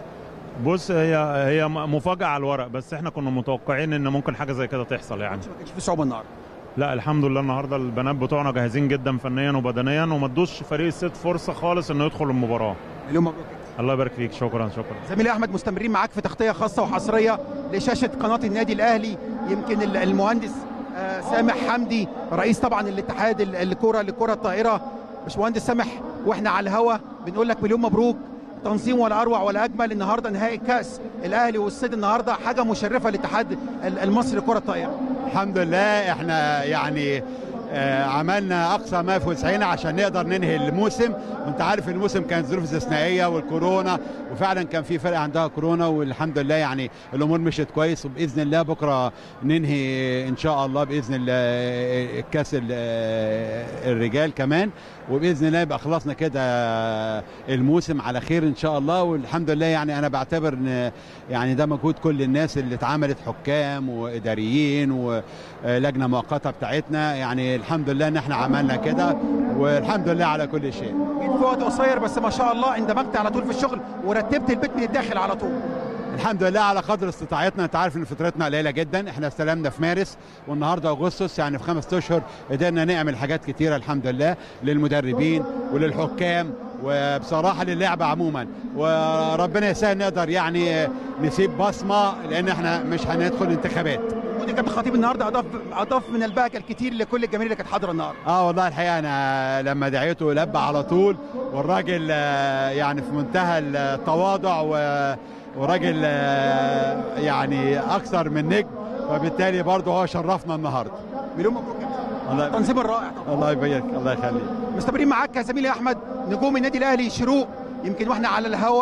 بص هي هي مفاجاه على الورق بس احنا كنا متوقعين ان ممكن حاجه زي كده تحصل يعني ما كانش في صعوبه النهارده لا الحمد لله النهارده البنات بتوعنا جاهزين جدا فنيا وبدنيا وما ادوش فريق الست فرصه خالص انه يدخل المباراه مليون مبروك الله يبارك فيك شكرا شكرا زميلي احمد مستمرين معاك في تغطيه خاصه وحصريه لشاشه قناه النادي الاهلي يمكن ال- المهندس آه، سامح حمدي رئيس طبعا الاتحاد ال- الكره للكره الطائره باشمهندس سامح واحنا على الهوا بنقول لك مليون مبروك تنظيم ولا اروع ولا اجمل النهارده نهائي الكاس الاهلي والصيد النهارده حاجه مشرفه للاتحاد ال- المصري لكره الطائره الحمد لله احنا يعني آه، عملنا اقصى ما في وسعنا عشان نقدر ننهي الموسم وانت عارف الموسم كانت ظروف استثنائيه والكورونا وفعلا كان في فرق عندها كورونا والحمد لله يعني الامور مشيت كويس وباذن الله بكره ننهي ان شاء الله باذن الله الكاس ال- الرجال كمان وباذن الله يبقى خلصنا كده الموسم على خير ان شاء الله والحمد لله يعني انا بعتبر ان يعني ده مجهود كل الناس اللي اتعملت حكام واداريين ولجنه مؤقته بتاعتنا يعني الحمد لله ان احنا عملنا كده والحمد لله على كل شيء جيت في وقت قصير بس ما شاء الله اندمجت على طول في الشغل ورتبت البيت من الداخل على طول الحمد لله على قدر استطاعتنا انت عارف ان فترتنا قليله جدا احنا استلمنا في مارس والنهارده اغسطس يعني في خمس اشهر قدرنا نعمل حاجات كتيره الحمد لله للمدربين وللحكام وبصراحه للعبه عموما وربنا يسهل نقدر يعني نسيب بصمه لان احنا مش هندخل انتخابات وجود وجود الكابتن خطيب النهارده اضاف اضاف من البهجه الكتير لكل الجماهير اللي كانت حاضره النهارده اه والله الحقيقه انا لما دعيته لبى على طول والراجل آه، يعني في منتهى التواضع و- وراجل آه، يعني اكثر من نجم فبالتالي برضه هو شرفنا النهارده مليون مبروك يا كابتن. الله التنظيم الرائع طبعا الله يبارك الله يخليك مستمرين معاك يا زميلي احمد نجوم النادي الاهلي شروق يمكن واحنا على الهوا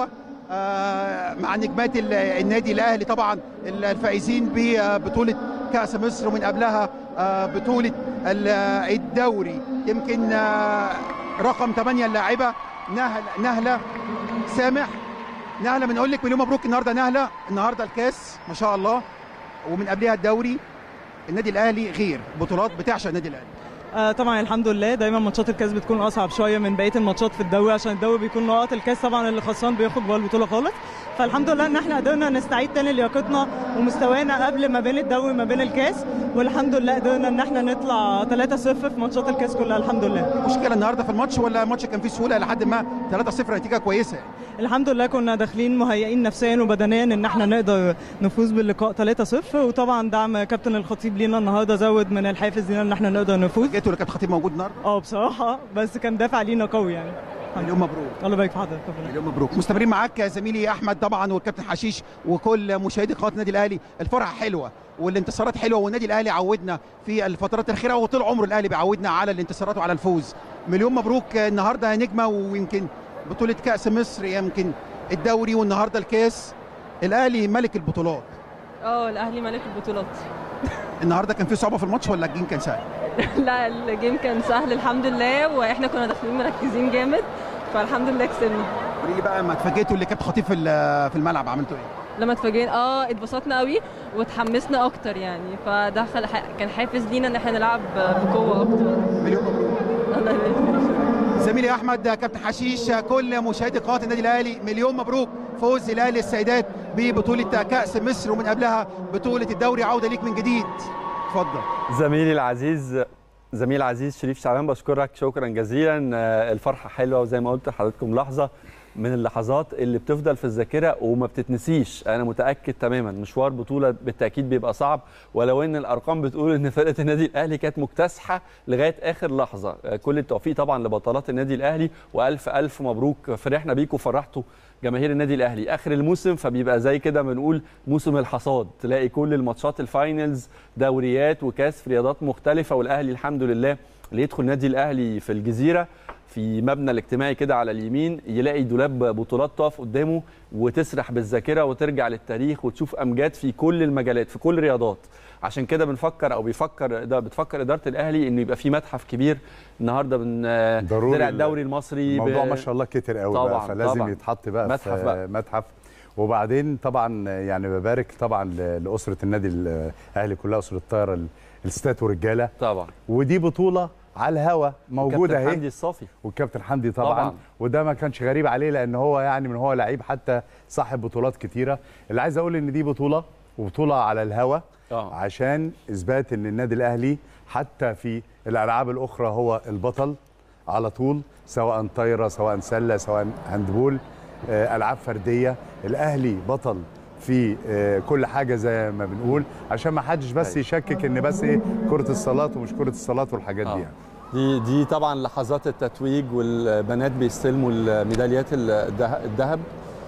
آه، مع نجمات ال- النادي الاهلي طبعا الفائزين ببطوله كاس مصر ومن قبلها آه، بطوله ال- الدوري يمكن آه، رقم 8 اللاعبه نهل نهله سامح نهله بنقول لك مليون مبروك النهارده نهله النهارده الكاس ما شاء الله ومن قبلها الدوري النادي الاهلي غير بطولات بتعشق النادي الاهلي آه طبعا الحمد لله دايما ماتشات الكاس بتكون اصعب شويه من بقيه الماتشات في الدوري عشان الدوري بيكون نقاط الكاس طبعا اللي خسران بياخد جوه البطوله خالص فالحمد لله ان احنا قدرنا نستعيد تاني لياقتنا ومستوانا قبل ما بين الدوري وما بين الكاس والحمد لله قدرنا ان احنا نطلع 3-0 في ماتشات الكاس كلها الحمد لله مشكله النهارده في الماتش ولا الماتش كان فيه سهوله لحد ما 3-0 نتيجه كويسه يعني. الحمد لله كنا داخلين مهيئين نفسيا وبدنيا ان احنا نقدر نفوز باللقاء 3-0 وطبعا دعم كابتن الخطيب لينا النهارده زود من الحافز لينا ان احنا نقدر نفوز جيتوا اللي كابتن خطيب موجود النهارده اه بصراحه بس كان دافع لينا قوي يعني مليون مبروك الله يبارك في حضرتك ربنا مليون مبروك مستمرين معاك يا زميلي احمد طبعا والكابتن حشيش وكل مشاهدي قناه النادي الاهلي الفرحه حلوه والانتصارات حلوه والنادي الاهلي عودنا في الفترات الاخيره وطول عمره الاهلي بيعودنا على الانتصارات وعلى الفوز مليون مبروك النهارده يا نجمه ويمكن بطوله كاس مصر يمكن الدوري والنهارده الكاس الاهلي ملك البطولات اه الاهلي ملك البطولات النهارده كان في صعوبه في الماتش ولا الجيم كان سهل لا الجيم كان سهل الحمد لله واحنا كنا داخلين مركزين جامد فالحمد لله كسبنا قولي لي بقى ما اتفاجئتوا اللي كابتن خطيب في ال- في الملعب عملتوا ايه لما اتفاجئنا اه اتبسطنا قوي واتحمسنا اكتر يعني فده خل... ح- كان حافز لينا ان احنا نلعب بقوه اكتر مليون مبروك الله يبارك زميلي احمد كابتن حشيش كل مشاهدي قناه النادي الاهلي مليون مبروك فوز الاهلي السيدات ببطوله كاس مصر ومن قبلها بطوله الدوري عوده ليك من جديد اتفضل زميلي العزيز زميل العزيز شريف شعبان بشكرك شكرا جزيلا آه، الفرحه حلوه وزي ما قلت لحضراتكم لحظه من اللحظات اللي بتفضل في الذاكره وما بتتنسيش انا متاكد تماما مشوار بطوله بالتاكيد بيبقى صعب ولو ان الارقام بتقول ان فرقه النادي الاهلي كانت مكتسحه لغايه اخر لحظه آه، كل التوفيق طبعا لبطلات النادي الاهلي والف الف مبروك فرحنا بيكم وفرحتوا جماهير النادي الاهلي اخر الموسم فبيبقى زي كده بنقول موسم الحصاد تلاقي كل الماتشات الفاينلز دوريات وكاس في رياضات مختلفه والاهلي الحمد لله اللي يدخل نادي الاهلي في الجزيره في مبنى الاجتماعي كده على اليمين يلاقي دولاب بطولات تقف قدامه وتسرح بالذاكره وترجع للتاريخ وتشوف امجاد في كل المجالات في كل الرياضات عشان كده بنفكر او بيفكر ده بتفكر اداره الاهلي انه يبقى في متحف كبير النهارده من ضروري درع الدوري المصري الموضوع ب- ما شاء الله كتر قوي طبعاً، بقى فلازم طبعاً. يتحط بقى متحف في بقى. متحف وبعدين طبعا يعني ببارك طبعا ل- لاسره النادي الاهلي كلها اسره الطايره ال- الستات ورجاله طبعا ودي بطوله على الهوا موجوده كابتن اهي حمدي الصافي والكابتن حمدي طبعا, طبعاً. طبعا وده ما كانش غريب عليه لان هو يعني من هو لعيب حتى صاحب بطولات كتيره اللي عايز اقول ان دي بطوله وبطوله على الهوا اه عشان اثبات ان النادي الاهلي حتى في الالعاب الاخرى هو البطل على طول سواء طايره سواء سله سواء هاندبول آه، العاب فرديه الاهلي بطل في آه، كل حاجه زي ما بنقول عشان ما حدش بس أيوة. يشكك ان بس ايه كره الصالات ومش كره الصالات والحاجات آه. دي يعني. دي دي طبعا لحظات التتويج والبنات بيستلموا الميداليات الده- الذهب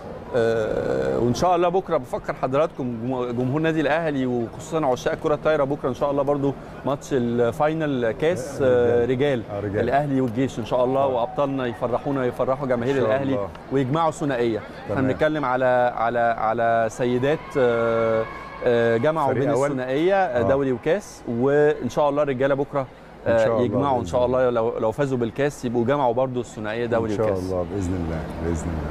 آه، وان شاء الله بكره بفكر حضراتكم جم- جمهور نادي الاهلي وخصوصا عشاق كره الطايره بكره ان شاء الله برضو ماتش الفاينل كاس آه، رجال آه، رجال. الاهلي والجيش ان شاء الله وابطالنا يفرحونا ويفرحوا جماهير إن شاء الاهلي الله. ويجمعوا ثنائيه احنا تمام. بنتكلم على على على سيدات آه، آه، جمعوا فريق بين أول. الثنائيه آه، آه. دوري وكاس وان شاء الله الرجاله بكره إن شاء آه، الله يجمعوا ان بإذن شاء الله لو لو فازوا بالكاس يبقوا جمعوا برضو الثنائيه دوري ان شاء وكاس الله باذن الله باذن الله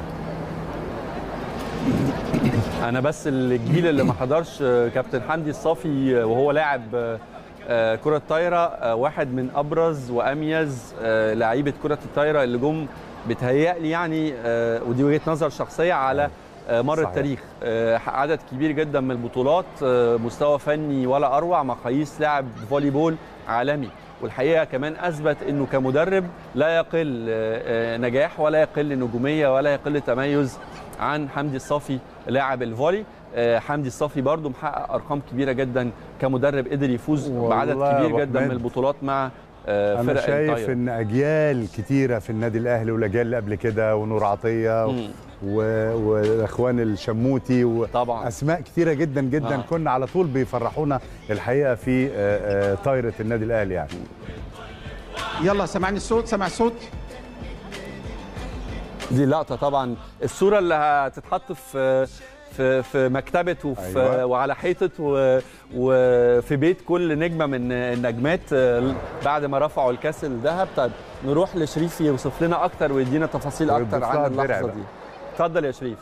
انا بس الجيل اللي ما حضرش آه، كابتن حمدي الصافي آه، وهو لاعب آه، آه، كرة طايرة آه، واحد من أبرز وأميز آه، لعيبة كرة الطايرة اللي جم بتهيألي يعني آه، ودي وجهة نظر شخصية على آه، مر صحيح. التاريخ آه، عدد كبير جدا من البطولات آه، مستوى فني ولا أروع مقاييس لاعب فولي بول عالمي والحقيقه كمان اثبت انه كمدرب لا يقل آه، آه، نجاح ولا يقل نجوميه ولا يقل تميز عن حمدي الصافي لاعب الفولي آه، حمدي الصافي برضو محقق ارقام كبيره جدا كمدرب قدر يفوز والله بعدد يا كبير أبو جدا من حميد. البطولات مع آه، انا فرق شايف الطايرة. ان اجيال كتيره في النادي الاهلي والاجيال اللي قبل كده ونور عطيه مم. و- والاخوان الشموتي و... طبعا اسماء كتيره جدا جدا آه. آه. كنا على طول بيفرحونا الحقيقه في آه، آه، طايره النادي الاهلي يعني يلا سامعني الصوت سامع الصوت دي لقطه طبعا الصوره اللي هتتحط في في في مكتبه وفي أيوة. وعلى حيطه و- وفي بيت كل نجمه من النجمات آه، بعد ما رفعوا الكاس الذهب طيب نروح لشريف يوصف لنا اكتر ويدينا تفاصيل اكتر ويضيف لها عن الدرع اللحظه بقى. دي اتفضل يا شريف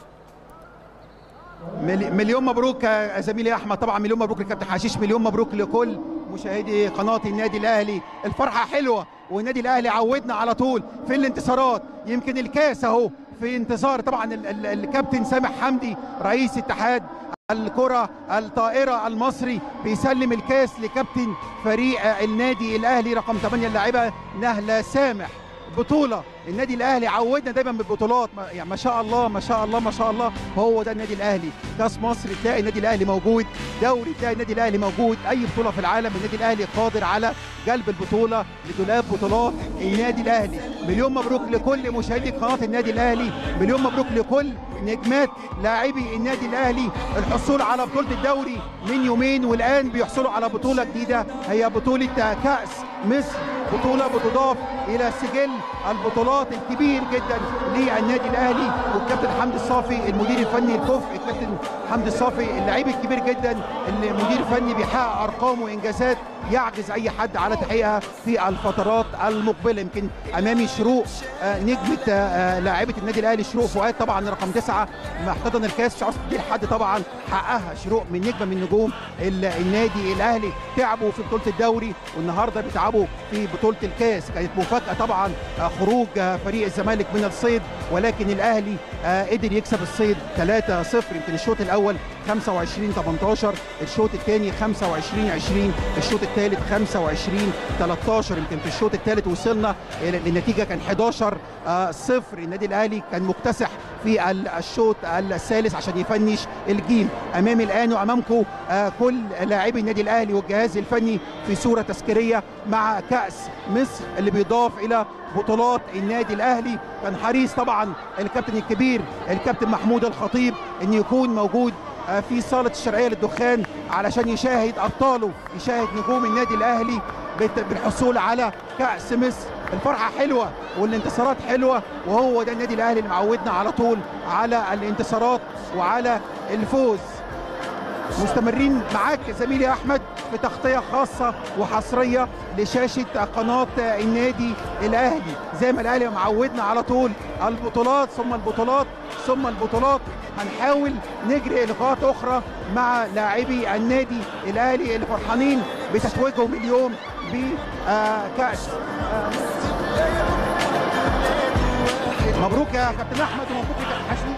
ملي- مليون مبروك يا زميلي احمد طبعا مليون مبروك لكابتن حشيش مليون مبروك لكل مشاهدي قناه النادي الاهلي الفرحه حلوه والنادي الاهلي عودنا على طول في الانتصارات يمكن الكاس اهو في انتظار طبعا ال- ال- الكابتن سامح حمدي رئيس اتحاد الكرة الطائرة المصري بيسلم الكاس لكابتن فريق النادي الأهلي رقم 8 اللاعبة نهلة سامح بطولة النادي الأهلي عودنا دايما بالبطولات ما- يعني ما شاء الله ما شاء الله ما شاء الله هو ده النادي الأهلي كاس مصر تلاقي النادي الأهلي موجود دوري تلاقي النادي الأهلي موجود أي بطولة في العالم النادي الأهلي قادر على جلب البطولة لدولاب بطولات النادي الأهلي مليون مبروك لكل مشاهدي قناة النادي الأهلي مليون مبروك لكل نجمات لاعبي النادي الأهلي الحصول على بطولة الدوري من يومين والآن بيحصلوا على بطولة جديدة هي بطولة كأس مصر بطولة بتضاف إلى سجل البطولات الكبير جدا للنادي الأهلي والكابتن حمدي الصافي المدير الفني الكفء الكابتن حمدي الصافي اللعيب الكبير جدا اللي مدير فني بيحقق أرقام وإنجازات يعجز أي حد على تحقيقها في الفترات المقبلة يمكن أمامي شروق آه، نجمة آه، آه، لاعبة النادي الأهلي شروق فؤاد طبعا رقم تسعة ما احتضن الكاس مش عاوز تدي لحد طبعا حققها شروق من نجمة من نجوم ال- النادي الأهلي تعبوا في بطولة الدوري والنهارده بيتعبوا في بطولة الكاس كانت مفاجأة طبعا آه، خروج آه، فريق الزمالك من الصيد ولكن الأهلي آه، قدر يكسب الصيد 3-0 يمكن الشوط الأول 25 18 الشوط الثاني 25 20 الشوط الثالث 25 13 يمكن في الشوط الثالث وصلنا إلى- النتيجه كان 11 آه، صفر النادي الاهلي كان مكتسح في ال- الشوط الثالث عشان يفنش الجيم امامي الان وامامكم آه، كل لاعبي النادي الاهلي والجهاز الفني في صوره تذكاريه مع كاس مصر اللي بيضاف الى بطولات النادي الاهلي كان حريص طبعا الكابتن الكبير الكابتن محمود الخطيب ان يكون موجود آه، في صاله الشرقيه للدخان علشان يشاهد ابطاله يشاهد نجوم النادي الاهلي بت- بالحصول على كاس مصر الفرحه حلوه والانتصارات حلوه وهو ده النادي الاهلي اللي معودنا على طول على الانتصارات وعلى الفوز مستمرين معاك زميلي احمد في تغطيه خاصه وحصريه لشاشه قناه النادي الاهلي زي ما الاهلي معودنا على طول البطولات ثم البطولات ثم البطولات هنحاول نجري لقاءات اخرى مع لاعبي النادي الاهلي اللي فرحانين بتتويجهم اليوم بكاس مبروك يا كابتن احمد ومبروك يا كابتن حسني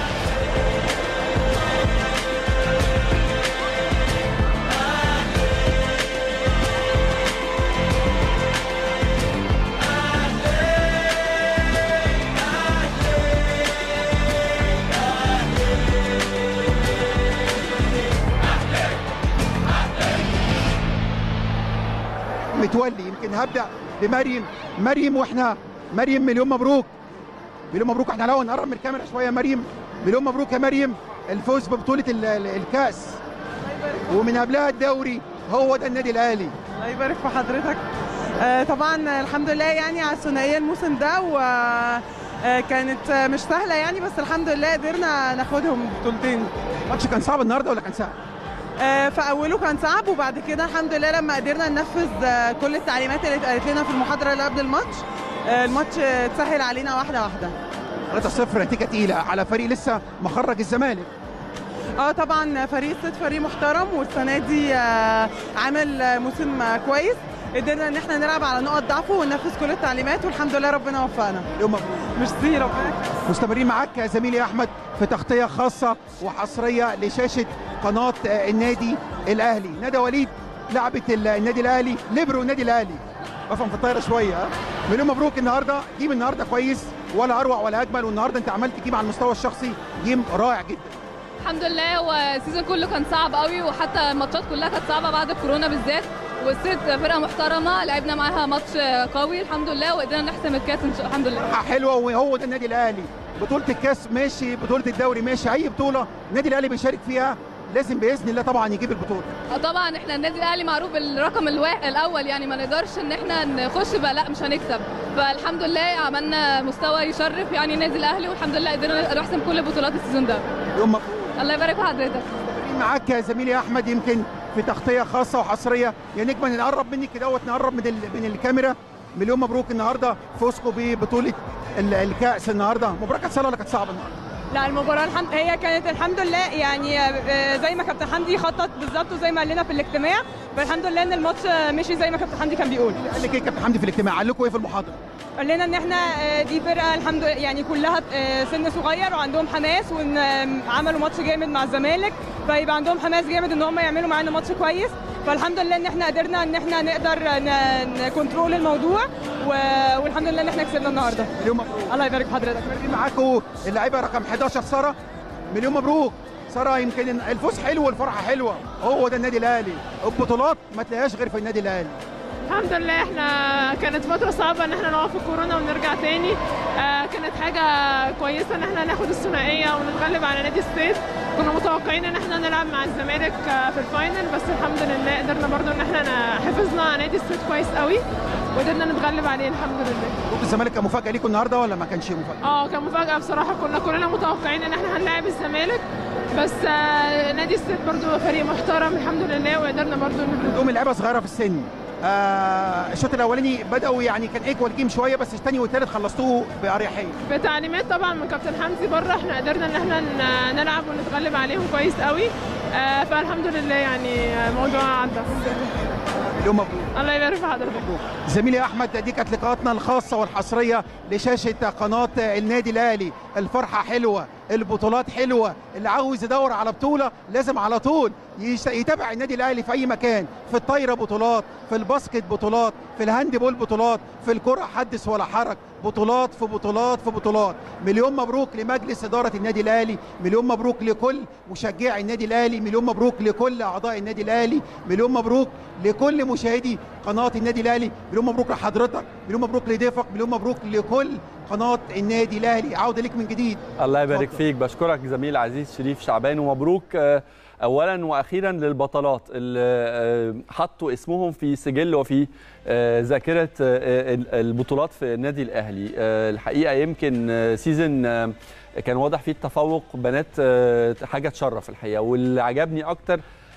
متولي يمكن هبدا بمريم مريم واحنا مريم مليون مبروك مليون مبروك احنا الاول نقرب من الكاميرا شويه يا مريم مليون مبروك يا مريم الفوز ببطوله ال- ال- الكاس ومن قبلها الدوري هو ده النادي الاهلي الله يبارك في حضرتك آه، طبعا الحمد لله يعني على الثنائيه الموسم ده و آه، كانت آه، مش سهله يعني بس الحمد لله قدرنا ناخدهم بطولتين الماتش كان صعب النهارده ولا كان سهل؟ آه، في اوله كان صعب وبعد كده الحمد لله لما قدرنا ننفذ آه، كل التعليمات اللي اتقالت لنا في المحاضره اللي قبل الماتش آه، الماتش آه، اتسهل علينا واحده واحده 3-0 نتيجه تقيله على فريق لسه مخرج الزمالك اه طبعا فريق الصيد فريق محترم والسنه دي آه، عامل آه، موسم آه، كويس قدرنا ان احنا نلعب على نقط ضعفه وننفذ كل التعليمات والحمد لله ربنا وفقنا يوم مبروك ميرسي ربنا يكرمك. مستمرين معاك يا زميلي احمد في تغطيه خاصه وحصريه لشاشه قناه آه، النادي الاهلي ندى وليد لعبه ال- النادي الاهلي ليبرو النادي الاهلي بفهم في الطايره شويه ها؟ مليون مبروك النهارده جيم النهارده كويس ولا اروع ولا اجمل والنهارده انت عملت جيم على المستوى الشخصي جيم رائع جدا الحمد لله هو السيزون كله كان صعب قوي وحتى الماتشات كلها كانت صعبه بعد الكورونا بالذات والست فرقه محترمه لعبنا معاها ماتش قوي الحمد لله وقدرنا نحسم الكاس إن شاء- الحمد لله حلوه وهو ده النادي الاهلي بطوله الكاس ماشي بطوله الدوري ماشي اي بطوله النادي الاهلي بيشارك فيها لازم باذن الله طبعا يجيب البطوله آه طبعا احنا النادي الاهلي معروف بالرقم الواحد الاول يعني ما نقدرش ان احنا نخش بقى لا مش هنكسب فالحمد لله عملنا مستوى يشرف يعني النادي الاهلي والحمد لله قدرنا نحسم كل بطولات السيزون ده يوم مبروك الله يبارك في حضرتك معاك يا زميلي احمد يمكن في تغطيه خاصه وحصريه يا نجم نقرب منك كده نقرب من ال- من الكاميرا مليون مبروك النهارده فوزكم ببطوله ال- الكاس النهارده مباراه كانت سهله ولا كانت صعبه النهارده؟ لا المباراة الحمد هي كانت الحمد لله يعني آه، زي ما كابتن حمدي خطط بالظبط وزي ما قال لنا في الاجتماع فالحمد لله ان الماتش آه، مشي زي ما كابتن حمدي كان بيقول قال لك ايه كابتن حمدي في الاجتماع قال لكم ايه في المحاضره؟ قال لنا ان احنا آه، دي فرقه الحمد لله يعني كلها آه، سن صغير وعندهم حماس وان آه، عملوا ماتش جامد مع الزمالك فيبقى عندهم حماس جامد ان هم يعملوا معانا ماتش كويس فالحمد لله ان احنا قدرنا ان احنا نقدر ن- نكنترول الموضوع و- والحمد لله ان احنا كسبنا النهارده مليون مبروك الله يبارك في حضرتك معاكم اللعيبه رقم 11 ساره مليون مبروك ساره يمكن الفوز حلو والفرحه حلوه هو ده النادي الاهلي البطولات ما تلاقيهاش غير في النادي الاهلي الحمد لله احنا كانت فترة صعبة ان احنا نقف في الكورونا ونرجع تاني آه كانت حاجة كويسة ان احنا ناخد الثنائية ونتغلب على نادي ستيت كنا متوقعين ان احنا نلعب مع الزمالك آه في الفاينل بس الحمد لله قدرنا برضو ان احنا ن- حفظنا على نادي ستيت كويس قوي وقدرنا نتغلب عليه الحمد لله مبروك الزمالك كان مفاجاه ليكم النهارده ولا ما كانش مفاجاه؟ اه كان مفاجأة بصراحة كنا كلنا متوقعين ان احنا هنلاعب الزمالك بس آه نادي ستيت برضو فريق محترم الحمد لله وقدرنا برضو نغلب دوم اللعيبه صغيره في السن آه الشوط الاولاني بداوا يعني كان ايكوال جيم شويه بس الثاني والثالث خلصتوه باريحيه بتعليمات طبعا من كابتن حمدي بره احنا قدرنا ان احنا ن- نلعب ونتغلب عليهم كويس قوي آه فالحمد لله يعني الموضوع عدى مليون مبروك الله يبارك في حضرتك زميلي احمد دي كانت لقاءاتنا الخاصه والحصريه لشاشه قناه النادي الاهلي الفرحه حلوه البطولات حلوه اللي عاوز يدور على بطوله لازم على طول يش- يتابع النادي الاهلي في اي مكان في الطايره بطولات في الباسكت بطولات في الهاند بول بطولات في الكره حدث ولا حرج بطولات في بطولات في بطولات مليون مبروك لمجلس اداره النادي الاهلي مليون مبروك لكل مشجعي النادي الاهلي مليون مبروك لكل اعضاء النادي الاهلي مليون مبروك لكل مشاهدي قناه النادي الاهلي مليون مبروك لحضرتك مليون مبروك لضيفك مليون مبروك لكل قناه النادي الاهلي عوده ليك من جديد الله يبارك اتفضل. فيك بشكرك زميل العزيز شريف شعبان ومبروك آه، اولا واخيرا للبطلات اللي آه، حطوا اسمهم في سجل وفي آه، ذاكره آه، ال- البطولات في النادي الاهلي آه، الحقيقه يمكن آه، سيزن آه، كان واضح فيه التفوق بنات آه، حاجه تشرف الحقيقه واللي عجبني اكتر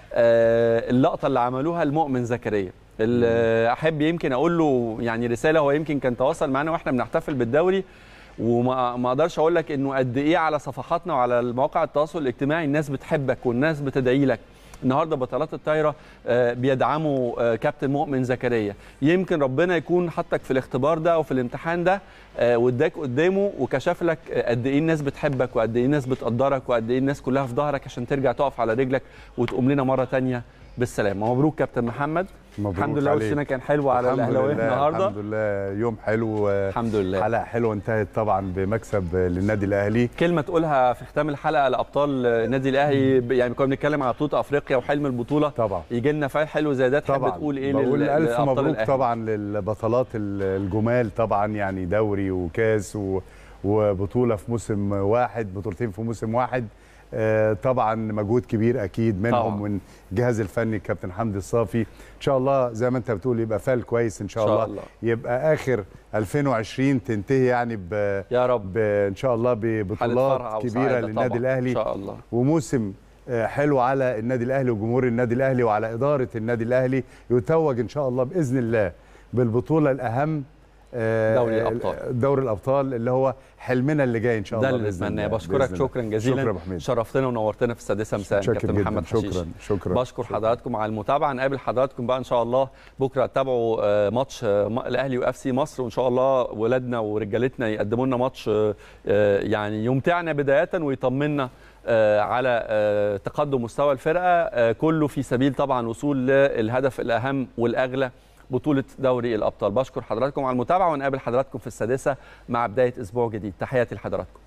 آه، اللقطه اللي عملوها المؤمن زكريا اللي احب يمكن اقول له يعني رساله هو يمكن كان تواصل معانا واحنا بنحتفل بالدوري وما ما اقدرش اقول لك انه قد ايه على صفحاتنا وعلى مواقع التواصل الاجتماعي الناس بتحبك والناس بتدعي لك النهارده بطلات الطايره آه، بيدعموا آه، كابتن مؤمن زكريا يمكن ربنا يكون حطك في الاختبار ده او في الامتحان ده آه، واداك قدامه وكشف لك آه، قد ايه الناس بتحبك وقد ايه الناس بتقدرك وقد ايه الناس كلها في ظهرك عشان ترجع تقف على رجلك وتقوم لنا مره تانية بالسلامه مبروك كابتن محمد مبروك الحمد لله عليك. وشنا كان حلو على الحمد الاهلاويه لله، النهارده الحمد لله يوم حلو الحمد لله حلقه حلوه انتهت طبعا بمكسب للنادي الاهلي كلمه تقولها في ختام الحلقه لابطال النادي الاهلي ب- يعني كنا بنتكلم على بطوله افريقيا وحلم البطوله طبعا يجي لنا فايل حلو زي ده تحب طبعا تقول ايه بقول لل- الف لأبطال مبروك الأهلي؟ طبعا للبطلات ال- الجمال طبعا يعني دوري وكاس و... وبطوله في موسم واحد بطولتين في موسم واحد آه، طبعا مجهود كبير اكيد منهم طبعاً. من الجهاز الفني الكابتن حمدي الصافي ان شاء الله زي ما انت بتقول يبقى فال كويس ان شاء, إن شاء الله. الله. يبقى اخر 2020 تنتهي يعني ب... يا رب ب... ان شاء الله حالة فرحة ببطولات كبيره وسعادة للنادي طبعاً. الاهلي ان شاء الله وموسم آه، حلو على النادي الاهلي وجمهور النادي الاهلي وعلى اداره النادي الاهلي يتوج ان شاء الله باذن الله بالبطوله الاهم آه، دوري الأبطال. دوري الابطال اللي هو حلمنا اللي جاي ان شاء ده الله اللي بإذن نتمناه الله. بشكرك بإذن الله. شكرا جزيلا شكرا يا أبو حميد شرفتنا ونورتنا في السادسه مساء شكرا كابتن جدا محمد حشيش شكرا شكرا بشكر حضراتكم على المتابعه نقابل حضراتكم بقى ان شاء الله بكره تتابعوا آه، ماتش آه، م- الاهلي واف سي مصر وان شاء الله ولادنا ورجالتنا يقدموا لنا ماتش آه، آه، يعني يمتعنا بدايه ويطمنا آه، على آه، تقدم مستوى الفرقه آه، كله في سبيل طبعا وصول للهدف الاهم والاغلى بطولة دوري الأبطال بشكر حضراتكم على المتابعة ونقابل حضراتكم في السادسة مع بداية أسبوع جديد تحياتي لحضراتكم